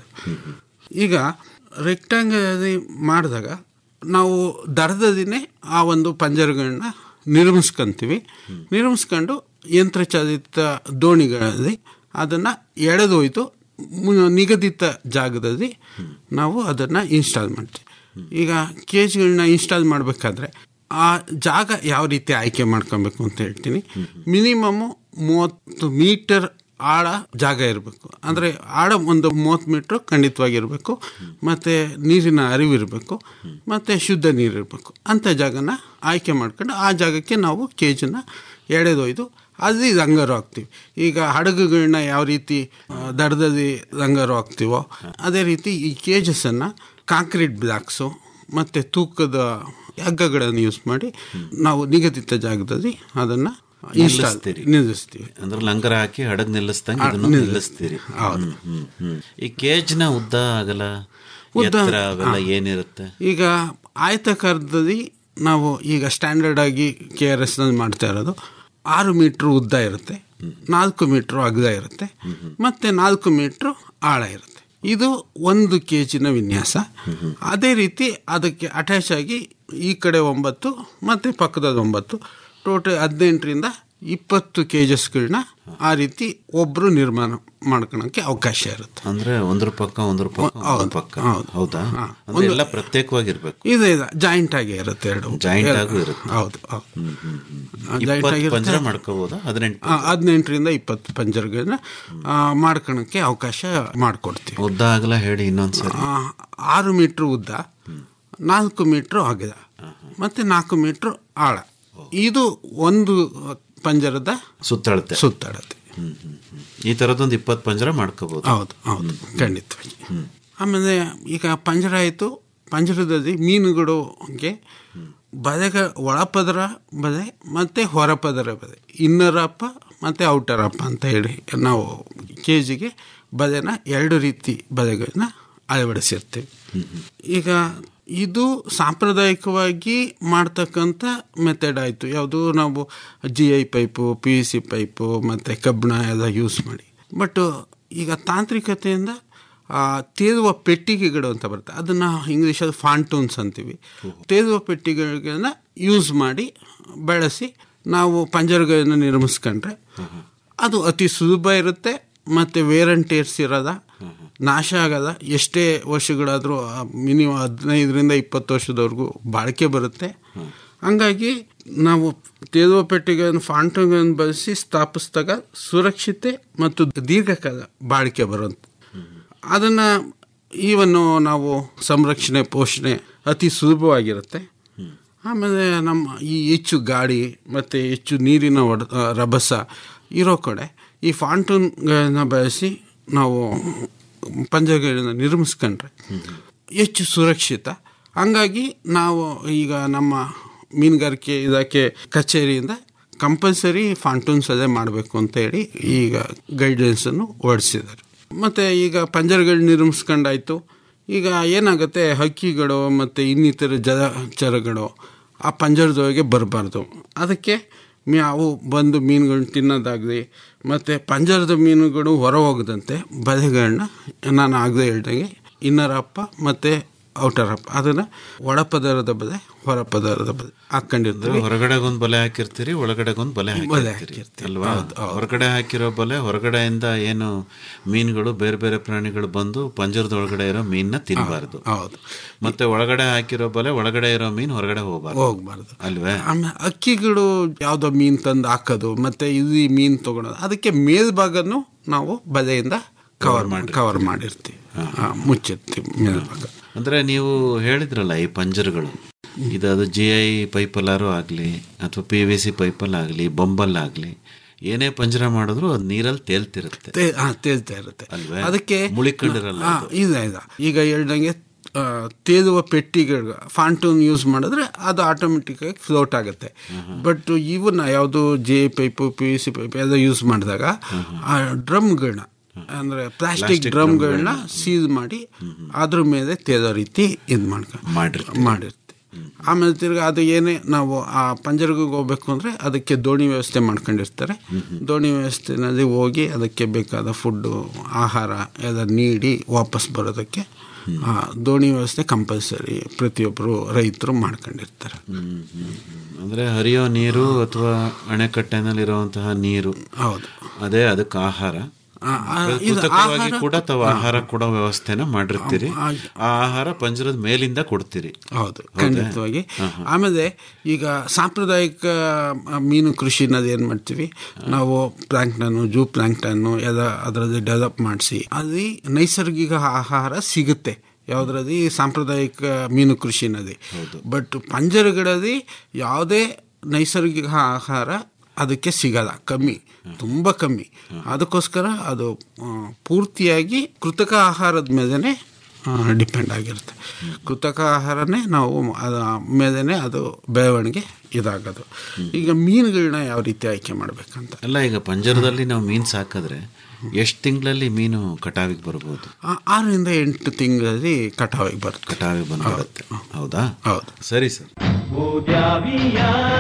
ಈಗ ರೆಕ್ಟ್ಯಾಂಗಲ್ ಮಾಡಿದಾಗ ನಾವು ದರದಲ್ಲಿನೇ ಆ ಒಂದು ಪಂಜರಗಳನ್ನ ನಿರ್ಮಿಸ್ಕೊಂತೀವಿ ನಿರ್ಮಿಸ್ಕೊಂಡು ಯಂತ್ರಚಾಲಿತ ದೋಣಿಗಳಲ್ಲಿ ಅದನ್ನು ಎಳೆದೊಯ್ದು ಮು- ನಿಗದಿತ ಜಾಗದಲ್ಲಿ ನಾವು ಅದನ್ನು ಇನ್ಸ್ಟಾಲ್ ಮಾಡ್ತೀವಿ ಈಗ ಕೇಜ್ಗಳನ್ನ ಇನ್ಸ್ಟಾಲ್ ಮಾಡಬೇಕಾದ್ರೆ ಆ ಜಾಗ ಯಾವ ರೀತಿ ಆಯ್ಕೆ ಮಾಡ್ಕೊಬೇಕು ಅಂತ ಹೇಳ್ತೀನಿ ಮಿನಿಮಮ್ಮು ಮೂವತ್ತು ಮೀಟರ್ ಆಳ ಜಾಗ ಇರಬೇಕು ಅಂದರೆ ಆಳ ಒಂದು ಮೂವತ್ತು ಮೀಟ್ರ್ ಖಂಡಿತವಾಗಿರಬೇಕು ಮತ್ತು ನೀರಿನ ಅರಿವು ಇರಬೇಕು ಮತ್ತು ಶುದ್ಧ ನೀರು ಇರಬೇಕು ಅಂಥ ಜಾಗನ ಆಯ್ಕೆ ಮಾಡ್ಕೊಂಡು ಆ ಜಾಗಕ್ಕೆ ನಾವು ಕೇಜನ್ನ ಎಳೆದೊಯ್ದು ಅಲ್ಲಿ ರಂಗರು ಹಾಕ್ತೀವಿ ಈಗ ಹಡಗುಗಳನ್ನ ಯಾವ ರೀತಿ ಆ, ದಡದಲ್ಲಿ ರಂಗರು ಹಾಕ್ತೀವೋ ಅದೇ ರೀತಿ ಈ ಕೇಜಸನ್ನು ಕಾಂಕ್ರೀಟ್ ಬ್ಲಾಕ್ಸು ಮತ್ತು ತೂಕದ ಹಗ್ಗಗಳನ್ನು ಯೂಸ್ ಮಾಡಿ ನಾವು ನಿಗದಿತ ಜಾಗದಲ್ಲಿ ಅದನ್ನು ಇನ್ಸ್ಟಾಲ್ ನಿಲ್ಲಿಸ್ತೀರಿ. ನಿಲ್ಲಿಸ್ತೀವಿ ಅಂದ್ರೆ ಲಂಗರ ಹಾಕಿ ಹಡಗ್ ನಿಲ್ಲಿಸ್ದಂಗೆ ಆ, ಇದನ್ನು ನಿಲ್ಲಿಸ್ತೀವಿ. ನಿಲ್ಲಿಸ್ತೀರಿ ಹೌದು. ಹ್ಮ್, ಹ್ಮ್, ಹ್ಮ್. ಈ ಕೇಜ್ನ ಉದ್ದ ಆಗಲ್ಲ ಉದ್ದ- ಎತ್ತರ ಅವೆಲ್ಲ ಹಾ. ಏನಿರುತ್ತೆ ಈಗ ಆಯತಾಕಾರದಲ್ಲಿ ನಾವು ಈಗ ಸ್ಟ್ಯಾಂಡರ್ಡ್ ಆಗಿ ಕೆ ಆರ್ ಎಸ್ನಲ್ಲಿ ಮಾಡ್ತಾ ಇರೋದು ಆರು ಮೀಟ್ರ್ ಉದ್ದ ಇರುತ್ತೆ ನಾಲ್ಕು ಮೀಟ್ರ್ ಅಗಲ ಇರುತ್ತೆ ಮತ್ತು ನಾಲ್ಕು ಮೀಟ್ರ್ ಆಳ ಇರುತ್ತೆ ಇದು ಒಂದು ಕೆ ಜಿನ ವಿನ್ಯಾಸ ಅದೇ ರೀತಿ ಅದಕ್ಕೆ ಅಟ್ಯಾಚ್ ಆಗಿ ಈ ಕಡೆ ಒಂಬತ್ತು ಮತ್ತು ಪಕ್ಕದಲ್ಲಿ ಒಂಬತ್ತು ಟೋಟಲ್ ಹದಿನೆಂಟರಿಂದ ಇಪ್ಪತ್ತು ಕೆ ಜಿಸ್ಗಳನ್ನ ಆ ರೀತಿ ಒಬ್ಬರು ನಿರ್ಮಾಣ ಮಾಡ್ಕೊಳಕ್ಕೆ ಅವಕಾಶ ಇರುತ್ತೆ ಅಂದ್ರೆ ಒಂದ್ರ ಪಕ್ಕ ಒಂದ್ರ ಪಕ್ಕ ಒಂದ್ರ ಹೌದು, ಪಕ್ಕ ಹೌದು. ಹೌದಾ ಹಾ. ಅಂದ್ರೆ ಒಂದು- ಎಲ್ಲ ಪ್ರತ್ಯೇಕವಾಗಿರ್ಬೇಕು ಇದೆ ಇದೆ ಜಾಯಿಂಟ್ ಆಗಿ ಇರುತ್ತೆ ಎರಡು ಜಾಯಿಂಟ್ ಎಲ್ಲ- ಆಗು ಇರುತ್ತೆ ಹೌದು ಹೌದು ಆ, ಜಾಯಿಂಟ್ ಇಪ್ಪತ್ತು ಆಗಿರುತ್ತೆ. ಪಂಜರ ಮಾಡ್ಕೋಬೋದಾ ಹದಿನೆಂಟು ಆ, ಹದಿನೆಂಟರಿಂದ ಇಪ್ಪತ್ತು ಪಂಜರಗಳನ್ನ ಆ, ಮಾಡ್ಕೊಳಕ್ಕೆ ಅವಕಾಶ ಮಾಡಿಕೊಡ್ತೀವಿ ಉದ್ದ ಆಗಲ್ಲ ಹೇಳಿ ಇನ್ನೊಂದ್ಸರಿ ಆ, ಆರು ಮೀಟ್ರ್ ಉದ್ದ ನಾಲ್ಕು ಮೀಟ್ರ್ ಅಗಲ ಮತ್ತೆ ನಾಲ್ಕು ಮೀಟ್ರ್ ಆಳ ಇದು ಒಂದು ಪಂಜರದ ಸುತ್ತಳತೆ ಸುತ್ತಾಡತ್ತೆ ಹ್ಮ್, ಹ್ಮ್, ಹ್ಮ್. ಈ ತರದೊಂದು ಇಪ್ಪತ್ತು ಪಂಜರ ಮಾಡ್ಕೋಬಹುದು ಹೌದು ಹೌದು ಖಂಡಿತವಾಗಿ ಆಮೇಲೆ ಈಗ ಪಂಜರ ಆಯಿತು ಪಂಜರದಲ್ಲಿ ಮೀನುಗಳಿಗೆ ಬದೆಗ ಒಳಪದರ ಬದೆ ಮತ್ತು ಹೊರಪದರ ಬದೆ ಇನ್ನರ್ ಅಪ್ಪ ಮತ್ತು ಔಟರ್ ಅಪ್ಪ ಅಂತ ಹೇಳಿ ನಾವು ಕೆ ಜಿಗೆ ಬದೆನ ಎರಡು ರೀತಿ ಬದೆಗಳನ್ನ ಅಳವಡಿಸಿರ್ತೀವಿ ಈಗ ಇದು ಸಾಂಪ್ರದಾಯಿಕವಾಗಿ ಮಾಡ್ತಕ್ಕಂಥ ಮೆಥಡ್ ಆಯಿತು ಯಾವುದು ನಾವು G I pipe P U C pipe ಮತ್ತು ಕಬ್ಬಣ ಎಲ್ಲ ಯೂಸ್ ಮಾಡಿ ಬಟ್ ಈಗ ತಾಂತ್ರಿಕತೆಯಿಂದ ಆ, ತೇಲುವ ಪೆಟ್ಟಿಗೆಗಳು ಅಂತ ಬರುತ್ತೆ ಅದನ್ನು ಇಂಗ್ಲೀಷಲ್ಲಿ ಫಾಂಟೂನ್ಸ್ ಅಂತೀವಿ ತೇಲುವ ಪೆಟ್ಟಿಗೆಗಳನ್ನ ಯೂಸ್ ಮಾಡಿ ಬೆಳೆಸಿ ನಾವು ಪಂಜರಗಳನ್ನು ನಿರ್ಮಿಸ್ಕೊಂಡ್ರೆ ಅದು ಅತಿ ಸುಲಭ ಇರುತ್ತೆ ಮತ್ತು ವೇರ್ ಆ್ಯಂಡ್ ಟೇರ್ಸ್ ಇರೋದ ನಾಶ ಆಗದ ಎಷ್ಟೇ ವರ್ಷಗಳಾದರೂ ಮಿನಿಮಮ್ ಹದಿನೈದರಿಂದ ಇಪ್ಪತ್ತು ವರ್ಷದವರೆಗೂ ಬಾಳಿಕೆ ಬರುತ್ತೆ ಹಂಗಾಗಿ ನಾವು ತೇಲುವ ಪೆಟ್ಟಿಗೆಯನ್ನು ಫಾಂಟಗಳನ್ನು ಬಳಸಿ ಸ್ಥಾಪಿಸಿದಾಗ ಸುರಕ್ಷತೆ ಮತ್ತು ದೀರ್ಘಕಾಲ ಬಾಳಿಕೆ ಬರುವಂಥ ಅದನ್ನು ಈವನ್ನು ನಾವು ಸಂರಕ್ಷಣೆ ಪೋಷಣೆ ಅತಿ ಸುಲಭವಾಗಿರುತ್ತೆ ಆಮೇಲೆ ನಮ್ಮ ಈ ಹೆಚ್ಚು ಗಾಳಿ ಮತ್ತು ಹೆಚ್ಚು ನೀರಿನ ಒಡ ಆ, ರಭಸ ಇರೋ ಕಡೆ ಈ ಫಾಂಟೂನ್ಗಳನ್ನ ಬಳಸಿ ನಾವು ಪಂಜರಗಳನ್ನ ನಿರ್ಮಿಸ್ಕೊಂಡ್ರೆ ಹೆಚ್ಚು ಸುರಕ್ಷಿತ ಹಂಗಾಗಿ ನಾವು ಈಗ ನಮ್ಮ ಮೀನುಗಾರಿಕೆ ಇಲಾಖೆ ಕಚೇರಿಯಿಂದ ಕಂಪಲ್ಸರಿ ಫಾಂಟೂನ್ಸ್ ಅದೇ ಮಾಡಬೇಕು ಅಂತ ಹೇಳಿ ಈಗ ಗೈಡ್ಲೈನ್ಸನ್ನು ಹೊರಡಿಸಿದ್ದಾರೆ ಮತ್ತು ಈಗ ಪಂಜರಗಳು ನಿರ್ಮಿಸ್ಕೊಂಡಾಯ್ತು ಈಗ ಏನಾಗುತ್ತೆ ಹಕ್ಕಿಗಳು ಮತ್ತು ಇನ್ನಿತರ ಜಲಚರಗಳು ಆ ಪಂಜರದೊಳಗೆ ಬರಬಾರ್ದು ಅದಕ್ಕೆ ಮೀ ಅವು ಬಂದು ಮೀನುಗಳನ್ನ ತಿನ್ನೋದಾಗಲಿ ಮತ್ತು ಪಂಜರದ ಮೀನುಗಳು ಹೊರ ಹೋಗದಂತೆ ಬಲೆಗಳನ್ನ ನಾನು ಆಗಲೇ ಹೇಳ್ದಂಗೆ ಇನ್ನರ್ ಅಪ್ಪ ಮತ್ತು ಔಟರ್ ಅಪ್ಪ ಅದನ್ನು ಒಳ ಪದರದ ಬಲೆ ಹೊರ ಪದರದ ಬಲೆ ಹಾಕ್ಕೊಂಡಿರ್ತೀವಿ ಹೊರಗಡೆಗೊಂದು ಬಲೆ ಹಾಕಿರ್ತೀರಿ ಒಳಗಡೆಗೊಂದು ಬಲೆ ಬಲೆ ಹಾಕಿರ್ತೀರಿ ಅಲ್ವಾ ಹೊರಗಡೆ ಹಾಕಿರೋ ಬಲೆ ಹೊರಗಡೆಯಿಂದ ಏನು ಮೀನುಗಳು ಬೇರೆ ಬೇರೆ ಪ್ರಾಣಿಗಳು ಬಂದು ಪಂಜರದ ಒಳಗಡೆ ಇರೋ ಮೀನನ್ನ ತಿನ್ನಬಾರ್ದು ಹೌದು ಮತ್ತೆ ಒಳಗಡೆ ಹಾಕಿರೋ ಬಲೆ ಒಳಗಡೆ ಇರೋ ಮೀನು ಹೊರಗಡೆ ಹೋಗಬಾರ್ದು ಹೋಗ್ಬಾರ್ದು ಅಲ್ವೇ ಆಮೇಲೆ ಅಕ್ಕಿಗಳು ಯಾವುದೋ ಮೀನು ತಂದು ಹಾಕೋದು ಮತ್ತು ಇದು ಈ ಮೀನು ತೊಗೊಳೋದು ಅದಕ್ಕೆ ಮೇಲ್ಭಾಗನು ನಾವು ಬಲೆಯಿಂದ ಕವರ್ ಮಾಡಿ ಕವರ್ ಮಾಡಿರ್ತೀವಿ ಆ, ಮುಚ್ಚಿರ್ತೀವಿ ಮೇಲ್ಭಾಗ ಅಂದ್ರೆ ನೀವು ಹೇಳಿದ್ರಲ್ಲ ಈ ಪಂಜರಗಳು ಇದು ಅದು ಜಿ ಐ ಪೈಪಲ್ಲಾರು ಆಗಲಿ ಅಥವಾ ಪಿ ವಿ ಸಿ ಪೈಪಲ್ಲಾಗಲಿ ಬೊಂಬಲ್ಲಾಗಲಿ ಏನೇ ಪಂಜರ ಮಾಡಿದ್ರು ಅದು ನೀರಲ್ಲಿ ತೇಲ್ತಿರುತ್ತೆ ತೇ ಹಾಂ ತೇಲ್ತಾ ಇರುತ್ತೆ ಅಲ್ವೇ? ಅದಕ್ಕೆ ಮುಳಿಕೊಂಡಿರಲ್ಲ ಹಾ, ಇಲ್ಲ ಇಲ್ಲ ಈಗ ಹೇಳ್ದಂಗೆ ಆ, ತೇಲುವ ಪೆಟ್ಟಿಗೆಗಳು ಫಾಂಟೂನ್ ಯೂಸ್ ಮಾಡಿದ್ರೆ ಅದು ಆಟೋಮೆಟಿಕ್ ಆಗಿ ಫ್ಲೋಟ್ ಆಗುತ್ತೆ ಬಟ್ ಇವನ್ನ ಯಾವುದು J pipe P V C pipe ಎಲ್ಲ ಯೂಸ್ ಮಾಡಿದಾಗ ಆ ಡ್ರಮ್ಗಳನ್ನ ಅಂದರೆ ಪ್ಲಾಸ್ಟಿಕ್ ಡ್ರಮ್ಗಳನ್ನ ಸೀಲ್ ಮಾಡಿ ಅದ್ರ ಮೇಲೆ ತೇಲೋ ರೀತಿ ಇದು ಮಾಡ್ಕೊ ಮಾಡಿರ್ತೀವಿ ಆಮೇಲೆ ತಿರ್ಗಿ ಅದು ಏನೇ ನಾವು ಆ ಪಂಜರಗಳಿಗೆ ಹೋಗ್ಬೇಕು ಅಂದರೆ ಅದಕ್ಕೆ ದೋಣಿ ವ್ಯವಸ್ಥೆ ಮಾಡ್ಕೊಂಡಿರ್ತಾರೆ ದೋಣಿ ವ್ಯವಸ್ಥೆನಲ್ಲಿ ಹೋಗಿ ಅದಕ್ಕೆ ಬೇಕಾದ ಫುಡ್ಡು ಆಹಾರ ಎಲ್ಲ ನೀಡಿ ವಾಪಸ್ ಬರೋದಕ್ಕೆ ಆ, ದೋಣಿ ವ್ಯವಸ್ಥೆ ಕಂಪಲ್ಸರಿ ಪ್ರತಿಯೊಬ್ಬರು ರೈತರು ಮಾಡ್ಕೊಂಡಿರ್ತಾರೆ ಅಂದ್ರೆ ಹರಿಯೋ ನೀರು ಅಥವಾ ಅಣೆಕಟ್ಟೆನಲ್ಲಿರುವಂತಹ ನೀರು ಹೌದು ಅದೇ ಅದಕ್ಕೆ ಆಹಾರ ಆ, ಆ, ಇದು ಕೃತಕವಾಗಿ ಆಹಾರ- ಕೂಡ ತಾವು ಆಹಾರ ಕೊಡೋ ವ್ಯವಸ್ಥೆನ ಮಾಡಿರ್ತೀರಿ ಆ ಆಹಾರ ಪಂಜರದ ಮೇಲಿಂದ ಕೊಡ್ತೀರಿ ಹೌದು ಖಂಡಿತವಾಗಿ ಆಮೇಲೆ ಈಗ ಸಾಂಪ್ರದಾಯಿಕ ಆ, ಮೀನು ಕೃಷಿ ಅನ್ನೋದು ಏನು ಮಾಡ್ತೀವಿ ನಾವು ಪ್ಲಾಂಕ್ಟನ್ನು ಜೂ ಪ್ಲಾಂಕ್ಟನ್ನು ಎಲ್ಲ ಅದರಲ್ಲಿ ಡೆವಲಪ್ ಮಾಡಿಸಿ ಅಲ್ಲಿ ನೈಸರ್ಗಿಕ ಆಹಾರ ಸಿಗುತ್ತೆ ಯಾವುದ್ರಲ್ಲಿ ಸಾಂಪ್ರದಾಯಿಕ ಮೀನು ಕೃಷಿನಲ್ಲಿ ಬಟ್ ಪಂಜರಗಳಲ್ಲಿ ಯಾವುದೇ ನೈಸರ್ಗಿಕ ಆಹಾರ ಅದಕ್ಕೆ ಸಿಗಲ್ಲ ಕಮ್ಮಿ ತುಂಬ ಕಮ್ಮಿ ಅದಕ್ಕೋಸ್ಕರ ಅದು ಆ, ಪೂರ್ತಿಯಾಗಿ ಕೃತಕ ಆಹಾರದ ಮೇಲೇ ಡಿಪೆಂಡ್ ಆಗಿರುತ್ತೆ ಕೃತಕ ಆಹಾರನೇ ನಾವು ಅದ ಮೇಲೇ ಅದು ಬೆಳವಣಿಗೆ ಇದಾಗೋದು ಈಗ ಮೀನುಗಳನ್ನ ಯಾವ ರೀತಿ ಆಯ್ಕೆ ಮಾಡಬೇಕಂತ ಅಲ್ಲ ಈಗ ಪಂಜರದಲ್ಲಿ ನಾವು ಮೀನು ಸಾಕಿದ್ರೆ ಎಷ್ಟು ತಿಂಗಳಲ್ಲಿ ಮೀನು ಕಟಾವಿಗೆ ಬರ್ಬೋದು ಆ- ಆರರಿಂದ ಎಂಟು ತಿಂಗಳಲ್ಲಿ ಕಟಾವಿಗೆ ಬರುತ್ತೆ ಕಟಾವಿಗೆ ಬಂದ್ಬಿಡುತ್ತೆ ಹೌದಾ ಹೌದು ಸರಿ ಸರ್ ದ್ಯಾವಿಯ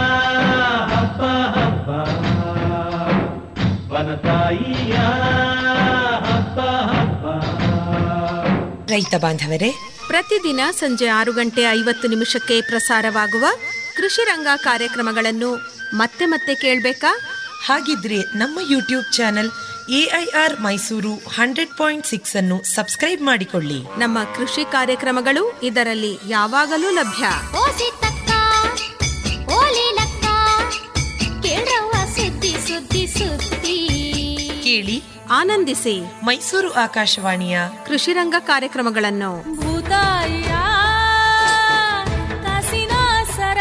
ಹಬ್ಬ ಹಬ್ಬ ವನತಾಯಿಯ ಹಬ್ಬ ಹಬ್ಬ ರೈತ ಬಾಂಧವರೇ ಪ್ರತಿದಿನ ಸಂಜೆ ಆರು ಗಂಟೆ ಐವತ್ತು ನಿಮಿಷಕ್ಕೆ ಪ್ರಸಾರವಾಗುವ ಕೃಷಿ ರಂಗ ಕಾರ್ಯಕ್ರಮಗಳನ್ನು ಮತ್ತೆ ಮತ್ತೆ ಕೇಳಬೇಕಾ ಹಾಗಿದ್ರೆ ನಮ್ಮ YouTube channel AIR Mysuru hundred point six ಅನ್ನು ಸಬ್ಸ್ಕ್ರೈಬ್ ಮಾಡಿಕೊಳ್ಳಿ ನಮ್ಮ ಕೃಷಿ ಕಾರ್ಯಕ್ರಮಗಳು ಇದರಲ್ಲಿ ಯಾವಾಗಲೂ ಲಭ್ಯ ಸುದ್ದಿ ಸುದ್ದಿ ಸುದ್ದಿ ಕೇಳಿ ಆನಂದಿಸಿ ಮೈಸೂರು ಆಕಾಶವಾಣಿಯ ಕೃಷಿ ರಂಗ ಕಾರ್ಯಕ್ರಮಗಳನ್ನು ಭೂತಾಯ ಕಾಸಿನ ಸರ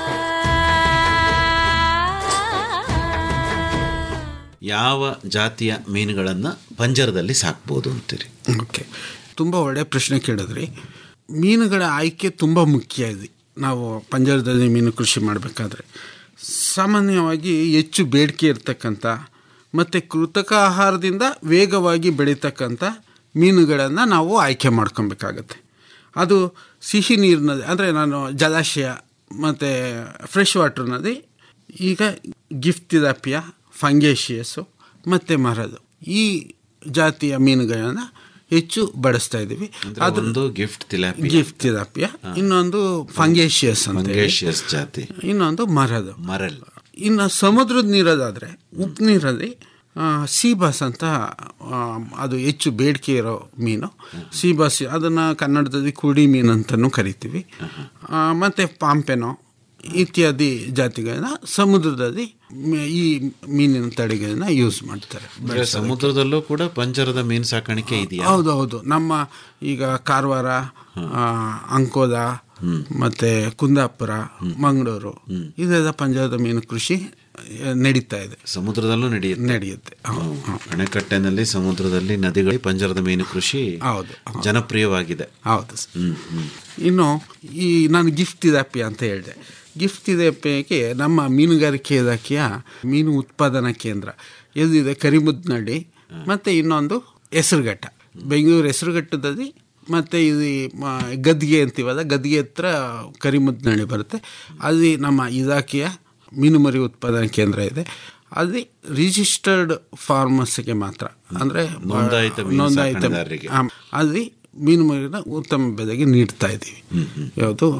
ಯಾವ ಜಾತಿಯ ಮೀನುಗಳನ್ನು ಪಂಜರದಲ್ಲಿ ಸಾಕ್ಬೋದು ಅಂತೀರಿ ಓಕೆ ತುಂಬ ಒಳ್ಳೆಯ ಪ್ರಶ್ನೆ ಕೇಳಿದ್ರಿ ಮೀನುಗಳ ಆಯ್ಕೆ ತುಂಬ ಮುಖ್ಯ ಇದೆ ನಾವು ಪಂಜರದಲ್ಲಿ ಮೀನು ಕೃಷಿ ಮಾಡಬೇಕಾದ್ರೆ ಸಾಮಾನ್ಯವಾಗಿ ಹೆಚ್ಚು ಬೇಡಿಕೆ ಇರ್ತಕ್ಕಂಥ ಮತ್ತು ಕೃತಕ ಆಹಾರದಿಂದ ವೇಗವಾಗಿ ಬೆಳೀತಕ್ಕಂಥ ಮೀನುಗಳನ್ನು ನಾವು ಆಯ್ಕೆ ಮಾಡ್ಕೊಬೇಕಾಗತ್ತೆ ಅದು ಸಿಹಿ ನೀರಿನಲ್ಲಿ ಅಂದರೆ ನಾನು ಜಲಾಶಯ ಮತ್ತು ಫ್ರೆಶ್ ವಾಟರ್ನಲ್ಲಿ ಈಗ ಗಿಫ್ಟ್ ತಿಲಾಪಿಯ ಫಂಗೇಶಿಯಸ್ಸು ಮತ್ತು ಮರದು ಈ ಜಾತಿಯ ಮೀನುಗಳನ್ನು ಹೆಚ್ಚು ಬಳಸ್ತಾ ಇದ್ದೀವಿ ಅಂದ್ರೆ ಒಂದು ಗಿಫ್ಟ್ ತಿಲಾಪಿ ಗಿಫ್ಟ್ ತಿಲಾಪಿಯ ಇನ್ನೊಂದು ಫಂಗೇಶಿಯಸ್ ಅಂತ ಹೇಳಿ. ಮಂಗೇಶಿಯಸ್ ಜಾತಿ ಇನ್ನೊಂದು ಮರದ ಮರಲ್ ಇನ್ನು ಸಮುದ್ರದ ನೀರದಾದರೆ ಉಪ್ಪು ನೀರಲ್ಲಿ ಆ, ಸೀಬಾಸ್ ಅಂತ ಆ, ಅದು ಹೆಚ್ಚು ಬೇಡಿಕೆ ಇರೋ ಮೀನು ಸೀಬಾಸ್ ಅದನ್ನು ಕನ್ನಡದಲ್ಲಿ ಕುಡಿ ಮೀನು ಅಂತಲೂ ಕರಿತೀವಿ ಆ, ಮತ್ತೆ ಪಾಂಪೆನೋ ಇತ್ಯಾದಿ ಜಾತಿಗಳನ್ನ ಸಮುದ್ರದಲ್ಲಿ ಮ- ಈ ಮೀನಿನ ತಳಿಗಳನ್ನ ಯೂಸ್ ಮಾಡ್ತಾರೆ ಅಂದ್ರೆ ಸಮುದ್ರದಲ್ಲೂ ಕೂಡ ಪಂಜರದ ಮೀನು ಸಾಕಾಣಿಕೆ ಇದೆಯಾ ಹೌದು ಹೌದು ನಮ್ಮ ಈಗ ಕಾರವಾರ ಆ, ಅಂಕೋಲ ಮತ್ತೆ ಕುಂದಾಪುರ ಮಂಗಳೂರು ಇದೆಲ್ಲ ಪಂಜಾಬದ ಮೀನು ಕೃಷಿ ಆ, ನಡೀತಾ ಇದೆ ಸಮುದ್ರದಲ್ಲೂ ನಡೆಯುತ್ತೆ ನಡೆಯುತ್ತೆ ಅಣೆಕಟ್ಟೆನಲ್ಲಿ ಸಮುದ್ರದಲ್ಲಿ ನದಿಗಳಲ್ಲಿ ಪಂಜರದ ಮೀನು ಕೃಷಿ ಹೌದು ಜನಪ್ರಿಯವಾಗಿದೆ ಹೌದು ಸರ್. ಹ್ಮ್ ಹ್ಮ್ ಇನ್ನು ಈ ನಾನು ಗಿಫ್ಟ್ ಇದಾಪಿ ಅಂತ ಹೇಳಿದೆ ಗಿಫ್ಟ್ ಇದಾಪಿಗೆ ನಮ್ಮ ಮೀನುಗಾರಿಕೆ ಇಲಾಖೆಯ ಮೀನು ಉತ್ಪಾದನಾ ಕೇಂದ್ರ ಎಲ್ಲಿದೆ ಕರಿಮುದ್ನಳ್ಳಿ ಮತ್ತು ಇನ್ನೊಂದು ಹೆಸರುಘಟ್ಟ ಬೆಂಗಳೂರು ಹೆಸರುಘಟ್ಟದಲ್ಲಿ ಮತ್ತು ಇದು ಮ- ಗದ್ಗೆ ಅಂತೀವಲ್ಲ ಗದ್ಗೆ ಹತ್ರ ಕರಿಮುದ್ನಳ್ಳಿ ಬರುತ್ತೆ ಅಲ್ಲಿ ನಮ್ಮ ಇಲಾಖೆಯ ಮೀನುಮರಿ ಉತ್ಪಾದನಾ ಕೇಂದ್ರ ಇದೆ ಅಲ್ಲಿ ರಿಜಿಸ್ಟರ್ಡ್ ಫಾರ್ಮರ್ಸ್ಗೆ ಮಾತ್ರ ಅಂದರೆ ನೋಂದಾಯಿತ ಮೀನು ನೋಂದಾಯಿತ ಸಾಕಣೆದಾರರಿಗೆ. ಆಮ್, ಅಲ್ಲಿ ಮೀನು ಮರಿನ ಉತ್ತಮ ಬೆಲೆಗೆ ನೀಡ್ತಾ ಇದ್ದೀವಿ ಯಾವುದು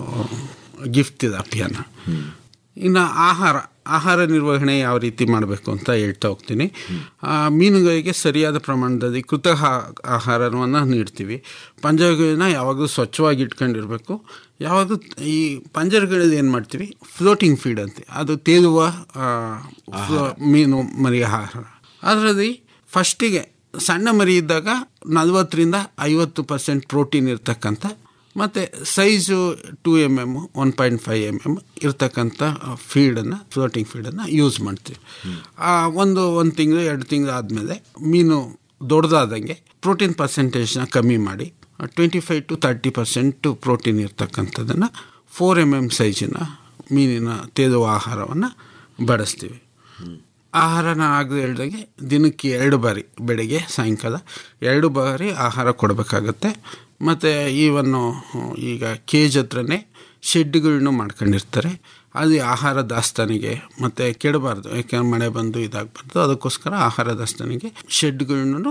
ಗಿಫ್ಟ್ ಇದೆ ಅಭಿಯಾನ ಇನ್ನು ಆಹಾರ ಆಹಾರ ನಿರ್ವಹಣೆ ಯಾವ ರೀತಿ ಮಾಡಬೇಕು ಅಂತ ಹೇಳ್ತಾ ಹೋಗ್ತೀನಿ ಆ, ಮೀನುಗಳಿಗೆ ಸರಿಯಾದ ಪ್ರಮಾಣದಲ್ಲಿ ಕೃತಕ ಆಹಾರವನ್ನು ನೀಡ್ತೀವಿ ಪಂಜರಗಳನ್ನ ಯಾವಾಗಲೂ ಸ್ವಚ್ಛವಾಗಿ ಇಟ್ಕೊಂಡಿರ್ಬೇಕು ಯಾವಾಗಲೂ ಈ ಪಂಜರಗಳಲ್ಲಿ ಏನು ಮಾಡ್ತೀವಿ ಫ್ಲೋಟಿಂಗ್ ಫೀಡ್ ಅಂತೆ ಅದು ತೇಲುವ ಆ, ಫ್ಲೋ- ಮೀನು ಮರಿ ಆಹಾರ ಅದರಲ್ಲಿ ಫಸ್ಟಿಗೆ ಸಣ್ಣ ಮರಿ ಇದ್ದಾಗ ನಲವತ್ತರಿಂದ ಐವತ್ತು ಪರ್ಸೆಂಟ್ ಪ್ರೋಟೀನ್ ಇರ್ತಕ್ಕಂಥ ಮತ್ತು size two M M one point five M M ಇರ್ತಕ್ಕಂಥ ಫೀಡನ್ನು ಫ್ಲೋಟಿಂಗ್ ಫೀಡನ್ನು ಯೂಸ್ ಮಾಡ್ತೀವಿ ಆ, ಒಂದು ಒಂದು ತಿಂಗಳು ಎರಡು ತಿಂಗಳು ಆದಮೇಲೆ ಮೀನು ದೊಡ್ಡದಾದಂಗೆ ಪ್ರೋಟೀನ್ ಪರ್ಸೆಂಟೇಜ್ನ ಕಮ್ಮಿ ಮಾಡಿ twenty five to thirty percent protein ಇರ್ತಕ್ಕಂಥದ್ದನ್ನು ಫೋರ್ ಎಮ್ ಎಮ್ ಸೈಜಿನ ಮೀನಿನ ತೇಲುವ ಆಹಾರವನ್ನು ಬಡಿಸ್ತೀವಿ ಆಹಾರನ ಆಗದೆ ಹೇಳ್ದಂಗೆ ದಿನಕ್ಕೆ ಎರಡು ಬಾರಿ ಬೆಳಗ್ಗೆ ಸಾಯಂಕಾಲ ಎರಡು ಬಾರಿ ಆಹಾರ ಕೊಡಬೇಕಾಗತ್ತೆ ಮತ್ತು ಈವನ್ನು ಈಗ ಕೇಜ್ ಹತ್ರನೇ ಶೆಡ್ಗಳನ್ನೂ ಮಾಡ್ಕೊಂಡಿರ್ತಾರೆ ಅದು ಆಹಾರ ದಾಸ್ತಾನಿಗೆ ಮತ್ತು ಕೆಡಬಾರ್ದು ಯಾಕೆಂದ್ರೆ ಮಳೆ ಬಂದು ಇದಾಗಬಾರ್ದು ಅದಕ್ಕೋಸ್ಕರ ಆಹಾರ ದಾಸ್ತಾನಿಗೆ ಶೆಡ್ಗಳನ್ನು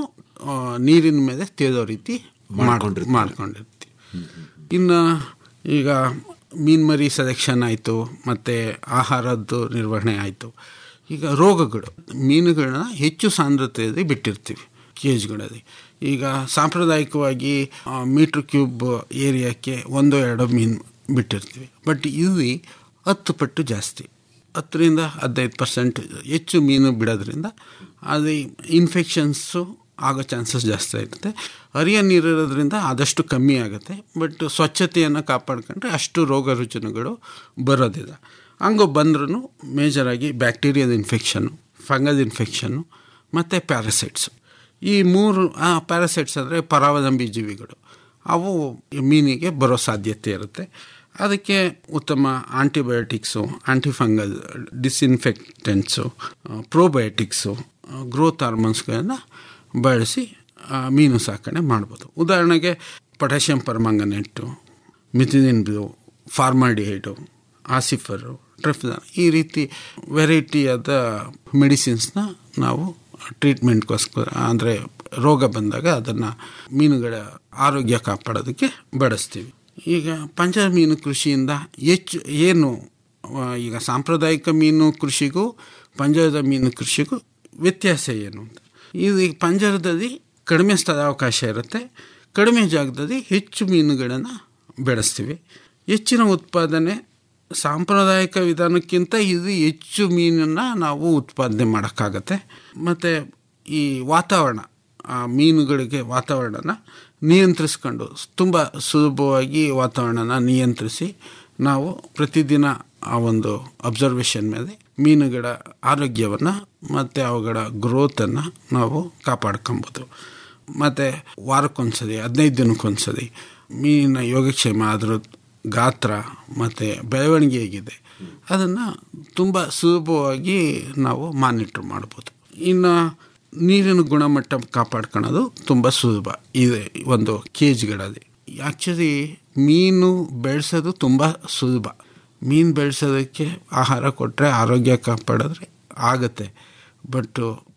ನೀರಿನ ಮೇಲೆ ತೇದೋ ರೀತಿ ಮಾಡ್ಕೊಂಡಿರ್ತೀವಿ ಮಾಡ್ಕೊಂಡಿರ್ತೀವಿ ಇನ್ನು ಈಗ ಮೀನ್ಮರಿ ಸೆಲೆಕ್ಷನ್ ಆಯಿತು ಮತ್ತು ಆಹಾರದ್ದು ನಿರ್ವಹಣೆ ಆಯಿತು ಈಗ ರೋಗಗಳು ಮೀನುಗಳನ್ನ ಹೆಚ್ಚು ಸಾಂದ್ರತೆಯಲ್ಲಿ ಬಿಟ್ಟಿರ್ತೀವಿ ಕೇಜ್ಗಳಲ್ಲಿ ಈಗ ಸಾಂಪ್ರದಾಯಿಕವಾಗಿ ಮೀಟ್ರ್ ಕ್ಯೂಬ್ ಏರಿಯಾಕ್ಕೆ ಒಂದೋ ಎರಡೋ ಮೀನು ಬಿಟ್ಟಿರ್ತೀವಿ ಬಟ್ ಇಲ್ಲಿ ಹತ್ತು ಪಟ್ಟು ಜಾಸ್ತಿ ಹತ್ತರಿಂದ ಹದಿನೈದು ಪರ್ಸೆಂಟ್ ಹೆಚ್ಚು ಮೀನು ಬಿಡೋದ್ರಿಂದ ಅದು ಇನ್ಫೆಕ್ಷನ್ಸು ಆಗೋ ಚಾನ್ಸಸ್ ಜಾಸ್ತಿ ಇರುತ್ತೆ ಹರಿಯ ನೀರಿರೋದ್ರಿಂದ ಆದಷ್ಟು ಕಮ್ಮಿ ಆಗುತ್ತೆ ಬಟ್ ಸ್ವಚ್ಛತೆಯನ್ನು ಕಾಪಾಡ್ಕೊಂಡ್ರೆ ಅಷ್ಟು ರೋಗ ರುಜಿನಗಳು ಬರೋದಿಲ್ಲ ಹಂಗೋ ಬಂದ್ರೂ ಮೇಜರಾಗಿ ಬ್ಯಾಕ್ಟೀರಿಯಾದ ಇನ್ಫೆಕ್ಷನ್ನು ಫಂಗಲ್ ಇನ್ಫೆಕ್ಷನ್ನು ಮತ್ತು ಪ್ಯಾರಾಸೈಟ್ಸು ಈ ಮೂರು ಪ್ಯಾರಾಸೈಟ್ಸ್ ಅಂದರೆ ಪರಾವಲಂಬಿ ಜೀವಿಗಳು ಅವು ಮೀನಿಗೆ ಬರೋ ಸಾಧ್ಯತೆ ಇರುತ್ತೆ ಅದಕ್ಕೆ ಉತ್ತಮ antibiotics antifungal disinfectants probiotics growth ಹಾರ್ಮೋನ್ಸ್ಗಳನ್ನು ಬಳಸಿ ಆ, ಮೀನು ಸಾಕಣೆ ಮಾಡ್ಬೋದು ಉದಾಹರಣೆಗೆ ಪೊಟ್ಯಾಷಿಯಂ ಪರ್ಮಂಗನೇಟು ಮಿಥಿಲಿನ್ ಬ್ಲೂ ಫಾರ್ಮಾಲ್ಡಿಹೈಡು ಆಸಿಫರು ಟ್ರೆಫಿದಾನ್ ಈ ರೀತಿ ವೆರೈಟಿಯಾದ ಮೆಡಿಸಿನ್ಸ್ನ ನಾವು ಟ್ರೀಟ್ಮೆಂಟ್ಗೋಸ್ಕರ ಅಂದರೆ ರೋಗ ಬಂದಾಗ ಅದನ್ನು ಮೀನುಗಳ ಆರೋಗ್ಯ ಕಾಪಾಡೋದಕ್ಕೆ ಬಳಸ್ತೀವಿ ಈಗ ಪಂಚ ಮೀನು ಕೃಷಿಯಿಂದ ಹೆಚ್ಚು ಏನು ಆ, ಈಗ ಸಾಂಪ್ರದಾಯಿಕ ಮೀನು ಕೃಷಿಗೂ ಪಂಜರದ ಮೀನು ಕೃಷಿಗೂ ವ್ಯತ್ಯಾಸ ಏನು ಅಂತ ಇದು ಈ ಪಂಜರದಲ್ಲಿ ಕಡಿಮೆ ಸ್ಥಳಾವಕಾಶ ಇರುತ್ತೆ ಕಡಿಮೆ ಜಾಗದಲ್ಲಿ ಹೆಚ್ಚು ಮೀನುಗಳನ್ನು ಬೆಳೆಸ್ತೀವಿ ಹೆಚ್ಚಿನ ಉತ್ಪಾದನೆ ಸಾಂಪ್ರದಾಯಿಕ ವಿಧಾನಕ್ಕಿಂತ ಇದು ಹೆಚ್ಚು ಮೀನನ್ನು ನಾವು ಉತ್ಪಾದನೆ ಮಾಡೋಕ್ಕಾಗತ್ತೆ ಮತ್ತು ಈ ವಾತಾವರಣ ಆ ಮೀನುಗಳಿಗೆ ವಾತಾವರಣನ ನಿಯಂತ್ರಿಸ್ಕೊಂಡು ತುಂಬ ಸುಲಭವಾಗಿ ವಾತಾವರಣನ ನಿಯಂತ್ರಿಸಿ ನಾವು ಪ್ರತಿದಿನ ಆ ಒಂದು ಅಬ್ಸರ್ವೇಷನ್ ಮೇಲೆ ಮೀನುಗಳ ಆರೋಗ್ಯವನ್ನು ಮತ್ತು ಅವುಗಳ ಗ್ರೋತನ್ನು ನಾವು ಕಾಪಾಡ್ಕೊಬೋದು ಮತ್ತು ವಾರಕ್ಕೊಂದ್ಸಲಿ ಹದಿನೈದು ದಿನಕ್ಕೊಂದ್ಸಲಿ ಮೀನಿನ ಯೋಗಕ್ಷೇಮ ಅದರ ಗಾತ್ರ ಮತ್ತು ಬೆಳವಣಿಗೆ ಹೇಗಿದೆ ಅದನ್ನು ತುಂಬ ಸುಲಭವಾಗಿ ನಾವು ಮಾನಿಟ್ರ್ ಮಾಡ್ಬೋದು ಇನ್ನು ನೀರಿನ ಗುಣಮಟ್ಟ ಕಾಪಾಡ್ಕೊಳ್ಳೋದು ತುಂಬ ಸುಲಭ ಇದೆ ಒಂದು ಕೇಜ್ಗಳಲ್ಲಿ ಆ್ಯಕ್ಚುಲಿ ಮೀನು ಬೆಳೆಸೋದು ತುಂಬ ಸುಲಭ ಮೀನು ಬೆಳೆಸೋದಕ್ಕೆ ಆಹಾರ ಕೊಟ್ಟರೆ ಆರೋಗ್ಯ ಕಾಪಾಡಿದ್ರೆ ಆಗತ್ತೆ ಬಟ್